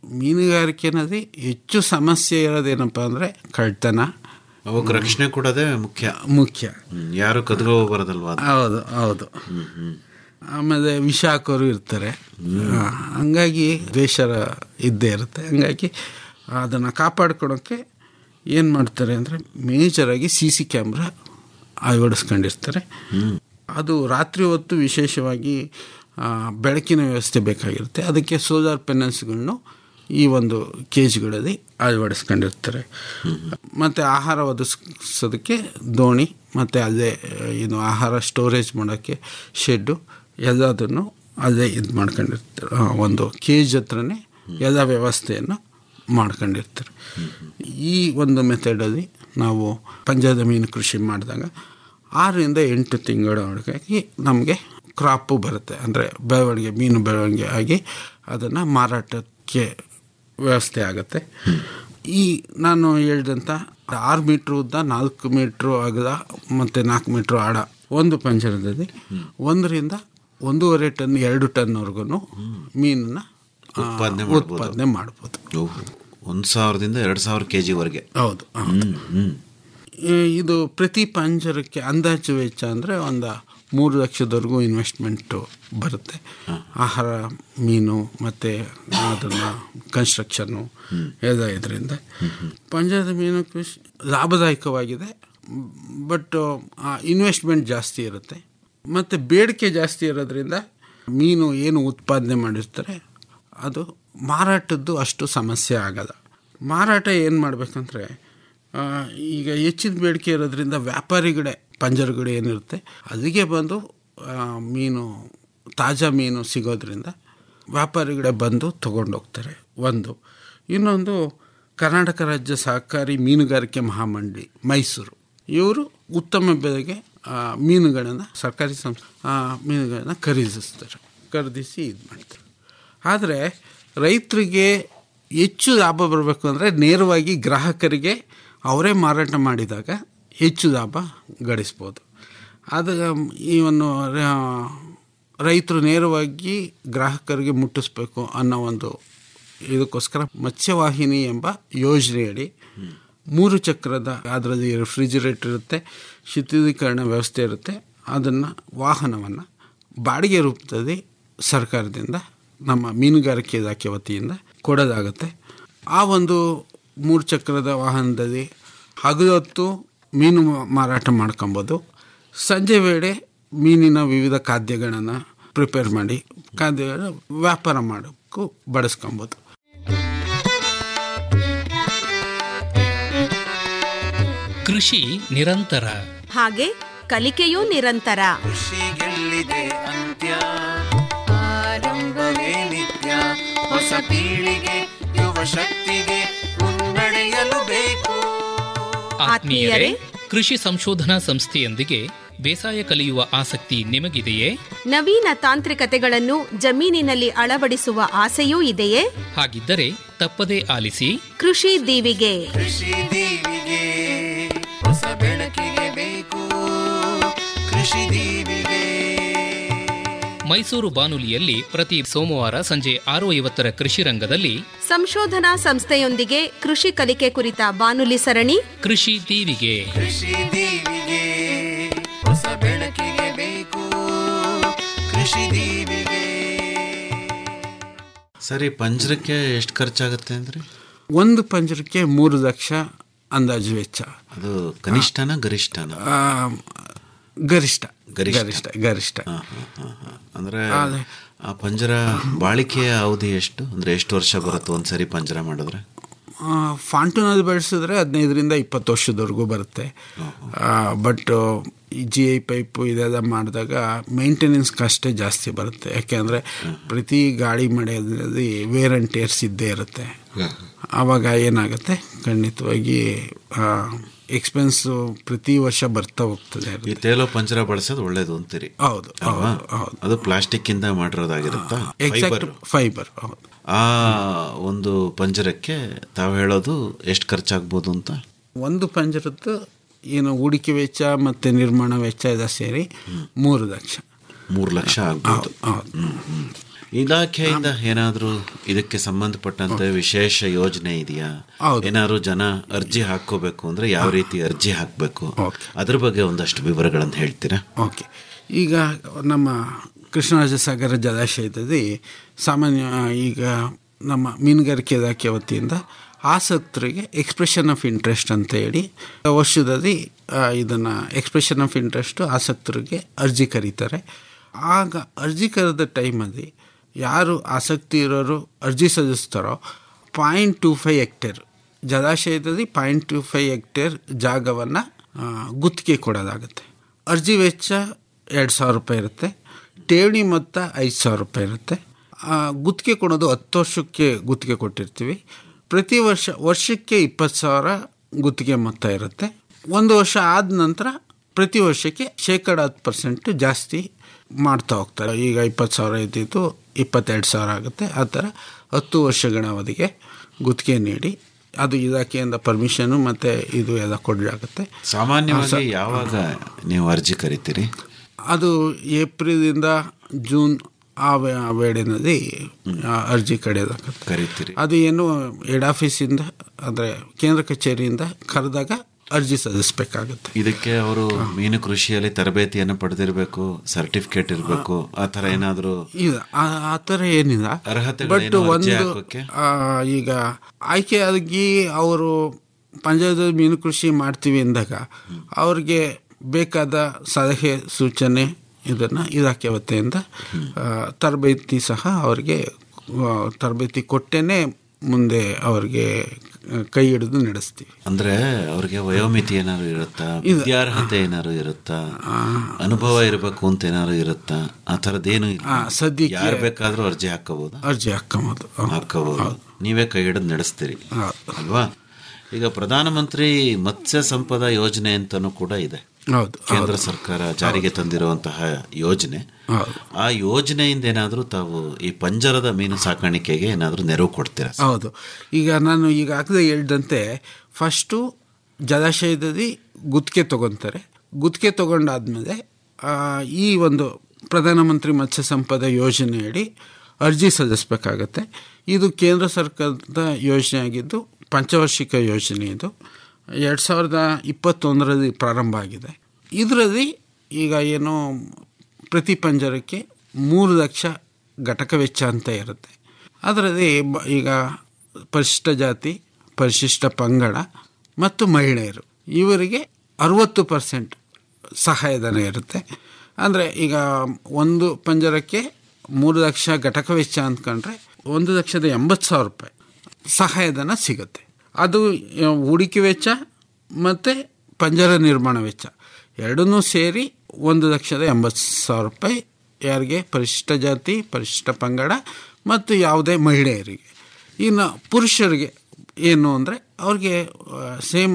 ಮೀನುಗಾರಿಕೆನಲ್ಲಿ ಹೆಚ್ಚು ಸಮಸ್ಯೆ ಇರೋದೇನಪ್ಪ ಅಂದರೆ ಕಳ್ತನ ಅವಕ್ಕೆ ರಕ್ಷಣೆ ಕೊಡೋದೇ ಮುಖ್ಯ ಮುಖ್ಯ ಹ್ಮ್. ಯಾರು ಕದ್ಕೊ ಬರೋದಲ್ವಾ ಅದು? ಹೌದು ಹೌದು ಆಮೇಲೆ ವಿಷ ಹಾಕೋರು ಇರ್ತಾರೆ ಆ, ಹಂಗಾಗಿ ದ್ವೇಷರ ಇದ್ದೇ ಇರುತ್ತೆ ಹಂಗಾಗಿ ಅದನ್ನು ಕಾಪಾಡ್ಕೊಳೋಕ್ಕೆ ಏನು ಮಾಡ್ತಾರೆ ಅಂದರೆ ಮೇಜರಾಗಿ ಸಿ ಸಿ ಕ್ಯಾಮ್ರಾ ಅಳವಡಿಸ್ಕೊಂಡಿರ್ತಾರೆ ಅದು ರಾತ್ರಿ ಹೊತ್ತು ವಿಶೇಷವಾಗಿ ಆ, ಬೆಳಕಿನ ವ್ಯವಸ್ಥೆ ಬೇಕಾಗಿರುತ್ತೆ ಅದಕ್ಕೆ ಸೋಲಾರ್ ಪೆನಲ್ಸ್ಗಳನ್ನು ಈ ಒಂದು ಕೇಜ್ಗಳಲ್ಲಿ ಅಳವಡಿಸ್ಕೊಂಡಿರ್ತಾರೆ ಮತ್ತು ಆಹಾರ ಒದಗಿಸೋದಕ್ಕೆ ದೋಣಿ ಮತ್ತು ಅಲ್ಲೇ ಏನು ಆಹಾರ ಸ್ಟೋರೇಜ್ ಮಾಡೋಕ್ಕೆ ಶೆಡ್ಡು ಎಲ್ಲದನ್ನು ಅಲ್ಲೇ ಇದು ಮಾಡ್ಕೊಂಡಿರ್ತಾರೆ ಆ, ಒಂದು ಕೇಜ್ ಹತ್ರನೇ ಎಲ್ಲ ವ್ಯವಸ್ಥೆಯನ್ನು ಮಾಡ್ಕೊಂಡಿರ್ತಾರೆ ಈ ಒಂದು ಮೆಥಡಲ್ಲಿ ನಾವು ಪಂಜಾದ ಮೀನು ಕೃಷಿ ಮಾಡಿದಾಗ ಆರರಿಂದ ಎಂಟು ತಿಂಗಳವರೆಗಾಗಿ ನಮಗೆ ಕ್ರಾಪು ಬರುತ್ತೆ ಅಂದರೆ ಬೆಳವಣಿಗೆ ಮೀನು ಬೆಳವಣಿಗೆ ಆಗಿ ಅದನ್ನು ಮಾರಾಟಕ್ಕೆ ವ್ಯವಸ್ಥೆ ಆಗುತ್ತೆ ಈ ನಾನು ಹೇಳಿದಂಥ ಆರು ಮೀಟ್ರ್ ಉದ್ದ ನಾಲ್ಕು ಮೀಟ್ರು ಅಗಲ ಮತ್ತು ನಾಲ್ಕು ಮೀಟ್ರ್ ಆಳ ಒಂದು ಪಂಜರದಲ್ಲಿ ಒಂದರಿಂದ ಒಂದೂವರೆ ಟನ್ ಎರಡು ಟನ್ವರೆಗೂ ಮೀನನ್ನ ಆ, ಉತ್ಪಾದನೆ ಮಾಡ್ಬೋದು. ಉತ್ಪಾದನೆ ಮಾಡ್ಬೋದು ಓಹೋ. ಒಂದ್ ಸಾವಿರದಿಂದ ಎರಡು ಸಾವಿರ ಕೆ ಜಿವರೆಗೆ ಹೌದು ಹೌದು. ಈ- ಇದು ಪ್ರತಿ ಪಂಜರಕ್ಕೆ ಅಂದಾಜು ವೆಚ್ಚ ಅಂದರೆ ಒಂದು ಮೂರು ಲಕ್ಷದವರೆಗೂ ಇನ್ವೆಸ್ಟ್ಮೆಂಟು ಬರುತ್ತೆ ಆಹಾರ ಮೀನು ಮತ್ತು ಅದನ್ನು ಕನ್ಸ್ಟ್ರಕ್ಷನ್ನು ಎಲ್ಲ ಇದರಿಂದ ಪಂಜರದ ಮೀನು ಕೃಷಿ ಲಾಭದಾಯಕವಾಗಿದೆ ಬಟ್ ಇನ್ವೆಸ್ಟ್ಮೆಂಟ್ ಜಾಸ್ತಿ ಇರುತ್ತೆ ಮತ್ತು ಬೇಡಿಕೆ ಜಾಸ್ತಿ ಇರೋದ್ರಿಂದ ಮೀನು ಏನು ಉತ್ಪಾದನೆ ಮಾಡಿರ್ತಾರೆ ಅದು ಮಾರಾಟದ್ದು ಅಷ್ಟು ಸಮಸ್ಯೆ ಆಗಲ್ಲ ಮಾರಾಟ ಏನು ಮಾಡಬೇಕಂದ್ರೆ ಈಗ ಹೆಚ್ಚಿನ ಬೇಡಿಕೆ ಇರೋದ್ರಿಂದ ವ್ಯಾಪಾರಿಗಳೇ ಪಂಜರಗಳು ಏನಿರುತ್ತೆ ಅಲ್ಲಿಗೆ ಬಂದು ಆ, ಮೀನು ತಾಜಾ ಮೀನು ಸಿಗೋದ್ರಿಂದ ವ್ಯಾಪಾರಿಗಳೇ ಬಂದು ತೊಗೊಂಡೋಗ್ತಾರೆ ಒಂದು ಇನ್ನೊಂದು ಕರ್ನಾಟಕ ರಾಜ್ಯ ಸಹಕಾರಿ ಮೀನುಗಾರಿಕೆ ಮಹಾಮಂಡಳಿ ಮೈಸೂರು ಇವರು ಉತ್ತಮ ಬೆಲೆಗೆ ಆ, ಮೀನುಗಳನ್ನು ಸರ್ಕಾರಿ ಸಂಸ್ಥೆ ಆ, ಮೀನುಗಳನ್ನು ಖರೀದಿಸ್ತಾರೆ ಖರೀದಿಸಿ ಇದು ಮಾಡ್ತಾರೆ ಆದರೆ ರೈತರಿಗೆ ಹೆಚ್ಚು ಲಾಭ ಬರಬೇಕು ಅಂದರೆ ನೇರವಾಗಿ ಗ್ರಾಹಕರಿಗೆ ಅವರೇ ಮಾರಾಟ ಮಾಡಿದಾಗ ಹೆಚ್ಚು ಲಾಭ ಗಳಿಸ್ಬೋದು ಅದು ಇವನ್ನು ರೈತರು ನೇರವಾಗಿ ಗ್ರಾಹಕರಿಗೆ ಮುಟ್ಟಿಸ್ಬೇಕು ಅನ್ನೋ ಒಂದು ಇದಕ್ಕೋಸ್ಕರ ಮತ್ಸ್ಯವಾಹಿನಿ ಎಂಬ ಯೋಜನೆಯಡಿ ಮೂರು ಚಕ್ರದ ಅದರಲ್ಲಿ ರೆಫ್ರಿಜಿರೇಟರ್ ಇರುತ್ತೆ ಶೀತಲೀಕರಣ ವ್ಯವಸ್ಥೆ ಇರುತ್ತೆ ಅದನ್ನು ವಾಹನವನ್ನು ಬಾಡಿಗೆ ರೂಪದಲ್ಲಿ ಸರ್ಕಾರದಿಂದ ನಮ್ಮ ಮೀನುಗಾರಿಕೆ ಇಲಾಖೆ ವತಿಯಿಂದ ಕೊಡೋದಾಗುತ್ತೆ ಆ ಒಂದು ಮೂರು ಚಕ್ರದ ವಾಹನದಲ್ಲಿ ಹಗಲು ಹೊತ್ತು ಮೀನು ಮಾರಾಟ ಮಾಡ್ಕೊಬೋದು ಸಂಜೆ ವೇಳೆ ಮೀನಿನ ವಿವಿಧ ಖಾದ್ಯಗಳನ್ನು ಪ್ರಿಪೇರ್ ಮಾಡಿ ಖಾದ್ಯಗಳ ವ್ಯಾಪಾರ ಮಾಡೋಕ್ಕೂ ಬಳಸ್ಕೊಬೋದು ಕೃಷಿ ನಿರಂತರ ಹಾಗೆ ಕಲಿಕೆಯೂ ನಿರಂತರ ಕೃಷಿಗೆಲ್ಲಿದೆ ಅಂತ್ಯ ಆರಂಭವೇ ನಿತ್ಯ ಹೊಸ ಪೀಳಿಗೆ ಯುವ ಶಕ್ತಿಗೆ ಮುನ್ನಡೆಯಲು ಬೇಕು ಆತ್ಮೀಯರೇ ಕೃಷಿ ಸಂಶೋಧನಾ ಸಂಸ್ಥೆಯೊಂದಿಗೆ ಬೇಸಾಯ ಕಲಿಯುವ ಆಸಕ್ತಿ ನಿಮಗಿದೆಯೇ ನವೀನ ತಾಂತ್ರಿಕತೆಗಳನ್ನು ಜಮೀನಿನಲ್ಲಿ ಅಳವಡಿಸುವ ಆಸೆಯೂ ಇದೆಯೇ ಹಾಗಿದ್ದರೆ ತಪ್ಪದೇ ಆಲಿಸಿ ಕೃಷಿ ದೀವಿಗೆ ಕೃಷಿ ದೀವಿಗೆ ಹೊಸ ಬೆಳಕಿಗೆ ಬೇಕು ಕೃಷಿ ದೀವಿಗೆ ಮೈಸೂರು ಬಾನುಲಿಯಲ್ಲಿ ಪ್ರತಿ ಸೋಮವಾರ ಸಂಜೆ ಆರು ಐವತ್ತರ ಕೃಷಿ ರಂಗದಲ್ಲಿ ಸಂಶೋಧನಾ ಸಂಸ್ಥೆಯೊಂದಿಗೆ ಕೃಷಿ ಕಲಿಕೆ ಕುರಿತ ಬಾನುಲಿ ಸರಣಿ ಕೃಷಿ ದೀವಿಗೆ ಕೃಷಿ ದೀವಿಗೆ ಹೊಸ ಬೆಳಕಿಗೆ ಬೇಕು ಕೃಷಿ ದೀವಿಗೆ ಸರಿ ಪಂಜರಕ್ಕೆ ಎಷ್ಟು ಖರ್ಚಾಗುತ್ತೆ ಅಂದ್ರೆ ಒಂದು ಪಂಜರಕ್ಕೆ ಮೂರು ಲಕ್ಷ ಅಂದಾಜು ವೆಚ್ಚ ಅದು ಕನಿಷ್ಠನ ಗರಿಷ್ಠನ ಆ, ಗರಿಷ್ಠ ಗರಿಷ್ಠ. ಗರಿಷ್ಠ ಗರಿಷ್ಠ ಅಂದ್ರೆ ಅದೇ. ಆ ಪಂಜರ ಬಾಳಿಕೆಯ ಅವಧಿ ಎಷ್ಟು ಅಂದ್ರೆ ಎಷ್ಟು ವರ್ಷ ಬರುತ್ತೆ ಒಂದ್ಸರಿ ಪಂಜರ ಮಾಡಿದ್ರೆ ಫಾಂಟೂನಲ್ಲಿ ಬೆಳೆಸಿದ್ರೆ ಹದಿನೈದರಿಂದ ಇಪ್ಪತ್ತು ವರ್ಷದವರೆಗೂ ಬರುತ್ತೆ ಬಟ್ ಈ ಜಿ ಐ ಪೈಪು ಇದೆಲ್ಲ ಮಾಡಿದಾಗ ಮೇಂಟೆನೆನ್ಸ್ ಅಷ್ಟೇ ಜಾಸ್ತಿ ಬರುತ್ತೆ ಯಾಕೆಂದರೆ ಪ್ರತಿ ಗಾಳಿ ಮಳೆಯಲ್ಲಿ ವೇರ್ ಆ್ಯಂಡ್ ಟೇರ್ಸ್ ಇದ್ದೇ ಇರುತ್ತೆ ಆವಾಗ ಏನಾಗುತ್ತೆ ಖಂಡಿತವಾಗಿ ಎಕ್ಸ್ಪೆನ್ಸು ಪ್ರತಿ ವರ್ಷ ಬರ್ತಾ ಹೋಗ್ತದೆ ಈ ತೇಲೋ ಪಂಜರ ಬಳಸೋದು ಒಳ್ಳೇದು ಅಂತೀರಿ ಹೌದು ಅಲ್ವಾ? ಹೌದು ಅದು ಪ್ಲಾಸ್ಟಿಕ್ ಇಂದ ಮಾಡಿರೋದಾಗಿರುತ್ತಾ ಎಕ್ಸಾಕ್ಟ್ ಫೈಬರ್ ಹೌದು ಆ ಒಂದು ಪಂಜರಕ್ಕೆ ತಾವು ಹೇಳೋದು ಎಷ್ಟು ಖರ್ಚಾಗ್ಬೋದು ಅಂತ ಒಂದು ಪಂಜರದ್ದು ಏನು ಹೂಡಿಕೆ ವೆಚ್ಚ ಮತ್ತು ನಿರ್ಮಾಣ ವೆಚ್ಚ ಎಲ್ಲ ಸೇರಿ ಮೂರು ಲಕ್ಷ ಮೂರು ಲಕ್ಷ ಆಗ್ಬೋದು ಹೌದು ಹೌದು ಇಲಾಖೆಯಿಂದ ಏನಾದರೂ ಇದಕ್ಕೆ ಸಂಬಂಧಪಟ್ಟಂತೆ ವಿಶೇಷ ಯೋಜನೆ ಇದೆಯಾ ಏನಾದ್ರು ಜನ ಅರ್ಜಿ ಹಾಕೋಬೇಕು ಅಂದ್ರೆ ಯಾವ ರೀತಿ ಅರ್ಜಿ ಹಾಕಬೇಕು ಅದ್ರ ಬಗ್ಗೆ ಒಂದಷ್ಟು ವಿವರಗಳನ್ನು ಹೇಳ್ತೀರಾ ಓಕೆ ಈಗ ನಮ್ಮ ಕೃಷ್ಣರಾಜ ಸಾಗರ ಜಲಾಶಯದಲ್ಲಿ ಸಾಮಾನ್ಯ ಈಗ ನಮ್ಮ ಮೀನುಗಾರಿಕೆ ಇಲಾಖೆ ವತಿಯಿಂದ ಆಸಕ್ತರಿಗೆ ಎಕ್ಸ್ಪ್ರೆಷನ್ ಆಫ್ ಇಂಟ್ರೆಸ್ಟ್ ಅಂತ ಹೇಳಿ ವರ್ಷದಲ್ಲಿ ಇದನ್ನು ಎಕ್ಸ್ಪ್ರೆಷನ್ ಆಫ್ ಇಂಟ್ರೆಸ್ಟು ಆಸಕ್ತರಿಗೆ ಅರ್ಜಿ ಕರೀತಾರೆ ಆಗ ಅರ್ಜಿ ಕರೆದ ಟೈಮಲ್ಲಿ ಯಾರು ಆಸಕ್ತಿ ಇರೋರು ಅರ್ಜಿ ಸಲ್ಲಿಸ್ತಾರೋ ಪಾಯಿಂಟ್ ಟು ಫೈವ್ ಹೆಕ್ಟೇರ್ ಜಲಾಶಯದಲ್ಲಿ ಪಾಯಿಂಟ್ ಟು ಫೈವ್ ಹೆಕ್ಟೇರ್ ಜಾಗವನ್ನು ಗುತ್ತಿಗೆ ಕೊಡೋದಾಗುತ್ತೆ ಅರ್ಜಿ ವೆಚ್ಚ ಎರಡು ಸಾವಿರ ರೂಪಾಯಿ ಇರುತ್ತೆ ಠೇವಣಿ ಮೊತ್ತ ಐದು ಸಾವಿರ ರೂಪಾಯಿ ಇರುತ್ತೆ ಆ, ಗುತ್ತಿಗೆ ಕೊಡೋದು ಹತ್ತು ವರ್ಷಕ್ಕೆ ಗುತ್ತಿಗೆ ಕೊಟ್ಟಿರ್ತೀವಿ ಪ್ರತಿ ವರ್ಷ ವರ್ಷಕ್ಕೆ ಇಪ್ಪತ್ತು ಸಾವಿರ ಗುತ್ತಿಗೆ ಮೊತ್ತ ಇರುತ್ತೆ ಒಂದು ವರ್ಷ ಆದ ನಂತರ ಪ್ರತಿ ವರ್ಷಕ್ಕೆ ಶೇಕಡ ಹತ್ತು ಪರ್ಸೆಂಟ್ ಜಾಸ್ತಿ ಮಾಡ್ತಾ ಹೋಗ್ತಾರೆ ಈಗ ಇಪ್ಪತ್ತು ಸಾವಿರ ಇದ್ದಿದ್ದು ಇಪ್ಪತ್ತೆರಡು ಸಾವಿರ ಆಗುತ್ತೆ ಆ ಥರ ಹತ್ತು ವರ್ಷಗಳ ಅವಧಿಗೆ ಗುತ್ತಿಗೆ ನೀಡಿ ಅದು ಇಲಾಖೆಯಿಂದ ಪರ್ಮಿಷನು ಮತ್ತು ಇದು ಎಲ್ಲ ಕೊಡಲಾಗುತ್ತೆ ಸಾಮಾನ್ಯವಾಗಿ ಯಾವಾಗ ನೀವು ಅರ್ಜಿ ಕರಿತೀರಿ ಅದು ಏಪ್ರಿಲಿಂದ ಜೂನ್ ಆ ವೇ- ಆ ವೇಳೆನಲ್ಲಿ ಆ ಅರ್ಜಿ ಕರೆಯೋದಾಗುತ್ತೆ ಕರಿತೀರಿ ಅದು ಏನು ಹೆಡ್ ಆಫೀಸಿಂದ ಅಂದರೆ ಕೇಂದ್ರ ಕಚೇರಿಯಿಂದ ಕರೆದಾಗ ಅರ್ಜಿ ಸಲ್ಲಿಸಬೇಕಾಗುತ್ತೆ ಇದಕ್ಕೆ ಅವರು ಮೀನು ಕೃಷಿಯಲ್ಲಿ ತರಬೇತಿಯನ್ನು ಪಡೆದಿರಬೇಕು ಸರ್ಟಿಫಿಕೇಟ್ ಇರಬೇಕು ಆ ಥರ ಏನಾದರೂ ಇಲ್ಲ ಆ- ಆ ಥರ ಏನಿಲ್ಲ ಅರ್ಹತೆಗಳೇನು ಬಟ್ ಅರ್ಜಿ ಒಂದು ಹಾಕೋಕ್ಕೆ? ಆ, ಈಗ ಆಯ್ಕೆಯಾಗಿ ಅವರು ಪಂಜಾಬದಲ್ಲಿ ಮೀನು ಕೃಷಿ ಮಾಡ್ತೀವಿ ಅಂದಾಗ ಅವ್ರಿಗೆ ಬೇಕಾದ ಸಲಹೆ ಸೂಚನೆ ಇದನ್ನು ಇಲಾಖೆ ವತಿಯಿಂದ ಆ, ತರಬೇತಿ ಸಹ ಅವರಿಗೆ ಆ, ತರಬೇತಿ ಕೊಟ್ಟೇನೆ ಮುಂದೆ ಅವ್ರಿಗೆ ಆ, ಕೈ ಹಿಡಿದು ನಡೆಸ್ತೀವಿ ಅಂದ್ರೆ ಅವ್ರಿಗೆ ವಯೋಮಿತಿ ಏನಾದ್ರು ಇರುತ್ತಾ ಇಲ್ಲ. ವಿದ್ಯಾರ್ಹತೆ ಏನಾದ್ರು ಇರುತ್ತಾ ಅನುಭವ ಇರಬೇಕು ಅಂತ ಏನಾದ್ರು ಇರುತ್ತಾ ಆ ಥರದ್ದೇನು ಇಲ್ಲ ಆ, ಸದ್ಯಕ್ಕೆ- ಯಾರು ಬೇಕಾದ್ರೂ ಅರ್ಜಿ ಹಾಕೋಬಹುದು ಅರ್ಜಿ ಹಾಕೊಂಬೋದು ಹಾಕೋಬಹುದು ನೀವೇ ಕೈ ಹಿಡಿದು ನಡೆಸ್ತೀರಿ ಅಲ್ವಾ ಈಗ ಪ್ರಧಾನಮಂತ್ರಿ ಮತ್ಸ್ಯ ಸಂಪದ ಯೋಜನೆ ಅಂತಾನೂ ಕೂಡ ಇದೆ ಹೌದು ಕೇಂದ್ರ ಸರ್ಕಾರ ಜಾರಿಗೆ ತಂದಿರುವಂತಹ ಯೋಜನೆ ಹೌದು. ಆ ಯೋಜನೆಯಿಂದ ಏನಾದರೂ ತಾವು ಈ ಪಂಜರದ ಮೀನು ಸಾಕಾಣಿಕೆಗೆ ಏನಾದರೂ ನೆರವು ಕೊಡ್ತೀರಾ ಹೌದು ಈಗ ನಾನು ಈಗಾಗಲೇ ಹೇಳ್ದಂತೆ ಫಸ್ಟು ಜಲಾಶಯದಲ್ಲಿ ಗುತ್ತಿಗೆ ತಗೊತಾರೆ ಗುತ್ತಿಗೆ ತಗೊಂಡಾದ್ಮೇಲೆ ಆ, ಈ ಒಂದು ಪ್ರಧಾನಮಂತ್ರಿ ಮತ್ಸ್ಯ ಸಂಪದ ಯೋಜನೆಯಡಿ ಅರ್ಜಿ ಸಲ್ಲಿಸಬೇಕಾಗತ್ತೆ ಇದು ಕೇಂದ್ರ ಸರ್ಕಾರದ ಯೋಜನೆ ಆಗಿದ್ದು ಪಂಚವಾರ್ಷಿಕ ಯೋಜನೆ ಇದು ಎರಡು ಸಾವಿರದ ಇಪ್ಪತ್ತೊಂದರಲ್ಲಿ ಪ್ರಾರಂಭ ಆಗಿದೆ ಇದರಲ್ಲಿ ಈಗ ಏನು ಪ್ರತಿ ಪಂಜರಕ್ಕೆ ಮೂರು ಲಕ್ಷ ಘಟಕ ವೆಚ್ಚ ಅಂತ ಇರುತ್ತೆ ಅದರಲ್ಲಿ ಬ- ಈಗ ಪರಿಶಿಷ್ಟ ಜಾತಿ ಪರಿಶಿಷ್ಟ ಪಂಗಡ ಮತ್ತು ಮಹಿಳೆಯರು ಇವರಿಗೆ ಅರುವತ್ತು ಪರ್ಸೆಂಟ್ ಸಹಾಯಧನ ಇರುತ್ತೆ ಅಂದರೆ ಈಗ ಒಂದು ಪಂಜರಕ್ಕೆ ಮೂರು ಲಕ್ಷ ಘಟಕ ವೆಚ್ಚ ಅಂದ್ಕೊಂಡ್ರೆ ಒಂದು ಲಕ್ಷದ ಎಂಬತ್ತು ಸಾವಿರ ರೂಪಾಯಿ ಸಹಾಯಧನ ಸಿಗುತ್ತೆ ಅದು ಆ, ಹೂಡಿಕೆ ವೆಚ್ಚ ಮತ್ತು ಪಂಜರ ನಿರ್ಮಾಣ ವೆಚ್ಚ ಎರಡನ್ನೂ ಸೇರಿ ಒಂದು ಲಕ್ಷದ ಎಂಬತ್ತು ಸಾವಿರ ರೂಪಾಯಿ ಯಾರಿಗೆ ಪರಿಶಿಷ್ಟ ಜಾತಿ ಪರಿಶಿಷ್ಟ ಪಂಗಡ ಮತ್ತು ಯಾವುದೇ ಮಹಿಳೆಯರಿಗೆ ಇನ್ನು ಪುರುಷರಿಗೆ ಏನು ಅಂದರೆ ಅವ್ರಿಗೆ ಸೇಮ್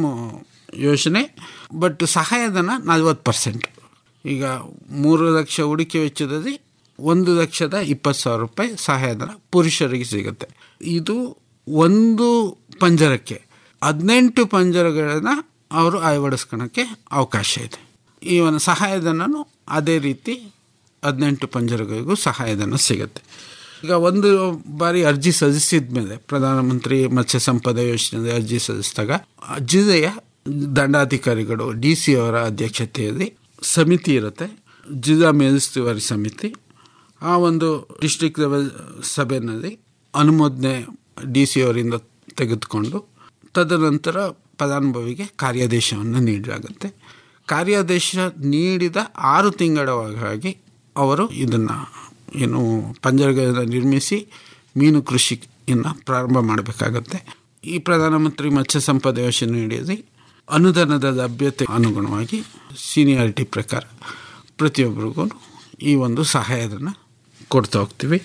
ಯೋಜನೆ ಬಟ್ ಸಹಾಯಧನ ನಲ್ವತ್ತು ಪರ್ಸೆಂಟ್ ಈಗ ಮೂರು ಲಕ್ಷ ಹೂಡಿಕೆ ವೆಚ್ಚದಲ್ಲಿ ಒಂದು ಲಕ್ಷದ ಇಪ್ಪತ್ತು ಸಾವಿರ ರೂಪಾಯಿ ಸಹಾಯಧನ ಪುರುಷರಿಗೆ ಸಿಗುತ್ತೆ ಇದು ಒಂದು ಪಂಜರಕ್ಕೆ ಹದಿನೆಂಟು ಪಂಜರಗಳನ್ನು ಅವರು ಅಳವಡಿಸ್ಕೊಳಕ್ಕೆ ಅವಕಾಶ ಇದೆ ಈ ಒಂದು ಸಹಾಯಧನನು ಅದೇ ರೀತಿ ಹದಿನೆಂಟು ಪಂಜರಗಳಿಗೂ ಸಹಾಯಧನ ಸಿಗುತ್ತೆ ಈಗ ಒಂದು ಬಾರಿ ಅರ್ಜಿ ಸಲ್ಲಿಸಿದ ಮೇಲೆ ಪ್ರಧಾನಮಂತ್ರಿ ಮತ್ಸ್ಯ ಸಂಪದ ಯೋಜನೆ ಅರ್ಜಿ ಸಲ್ಲಿಸಿದಾಗ ಆ ಜಿಲ್ಲೆಯ ದಂಡಾಧಿಕಾರಿಗಳು ಡಿ ಸಿ ಅವರ ಅಧ್ಯಕ್ಷತೆಯಲ್ಲಿ ಸಮಿತಿ ಇರುತ್ತೆ ಜಿಲ್ಲಾ ಮೇಲುಸ್ತುವಾರಿ ಸಮಿತಿ ಆ ಒಂದು ಡಿಸ್ಟ್ರಿಕ್ಟ್ ಲೆವೆಲ್ ಸಭೆಯಲ್ಲಿ ಅನುಮೋದನೆ ಡಿ ಸಿ ಅವರಿಂದ ತೆಗೆದುಕೊಂಡು ತದನಂತರ ಫಲಾನುಭವಿಗೆ ಕಾರ್ಯಾದೇಶವನ್ನು ನೀಡಲಾಗುತ್ತೆ ಕಾರ್ಯಾದೇಶ ನೀಡಿದ ಆರು ತಿಂಗಳ ಒಳಗಾಗಿ ಅವರು ಇದನ್ನು ಏನು ಪಂಜರಗಳನ್ನು ನಿರ್ಮಿಸಿ ಮೀನು ಕೃಷಿಯನ್ನು ಪ್ರಾರಂಭ ಮಾಡಬೇಕಾಗತ್ತೆ ಈ ಪ್ರಧಾನಮಂತ್ರಿ ಮತ್ಸ್ಯ ಸಂಪದ ಯೋಜನೆ ಅಡಿಯಲ್ಲಿ ಅನುದಾನದ ಲಭ್ಯತೆ ಅನುಗುಣವಾಗಿ ಸೀನಿಯಾರಿಟಿ ಪ್ರಕಾರ ಪ್ರತಿಯೊಬ್ಬರಿಗೂ ಈ ಒಂದು ಸಹಾಯಧನ ಕೊಡ್ತಾ ಹೋಗ್ತೀವಿ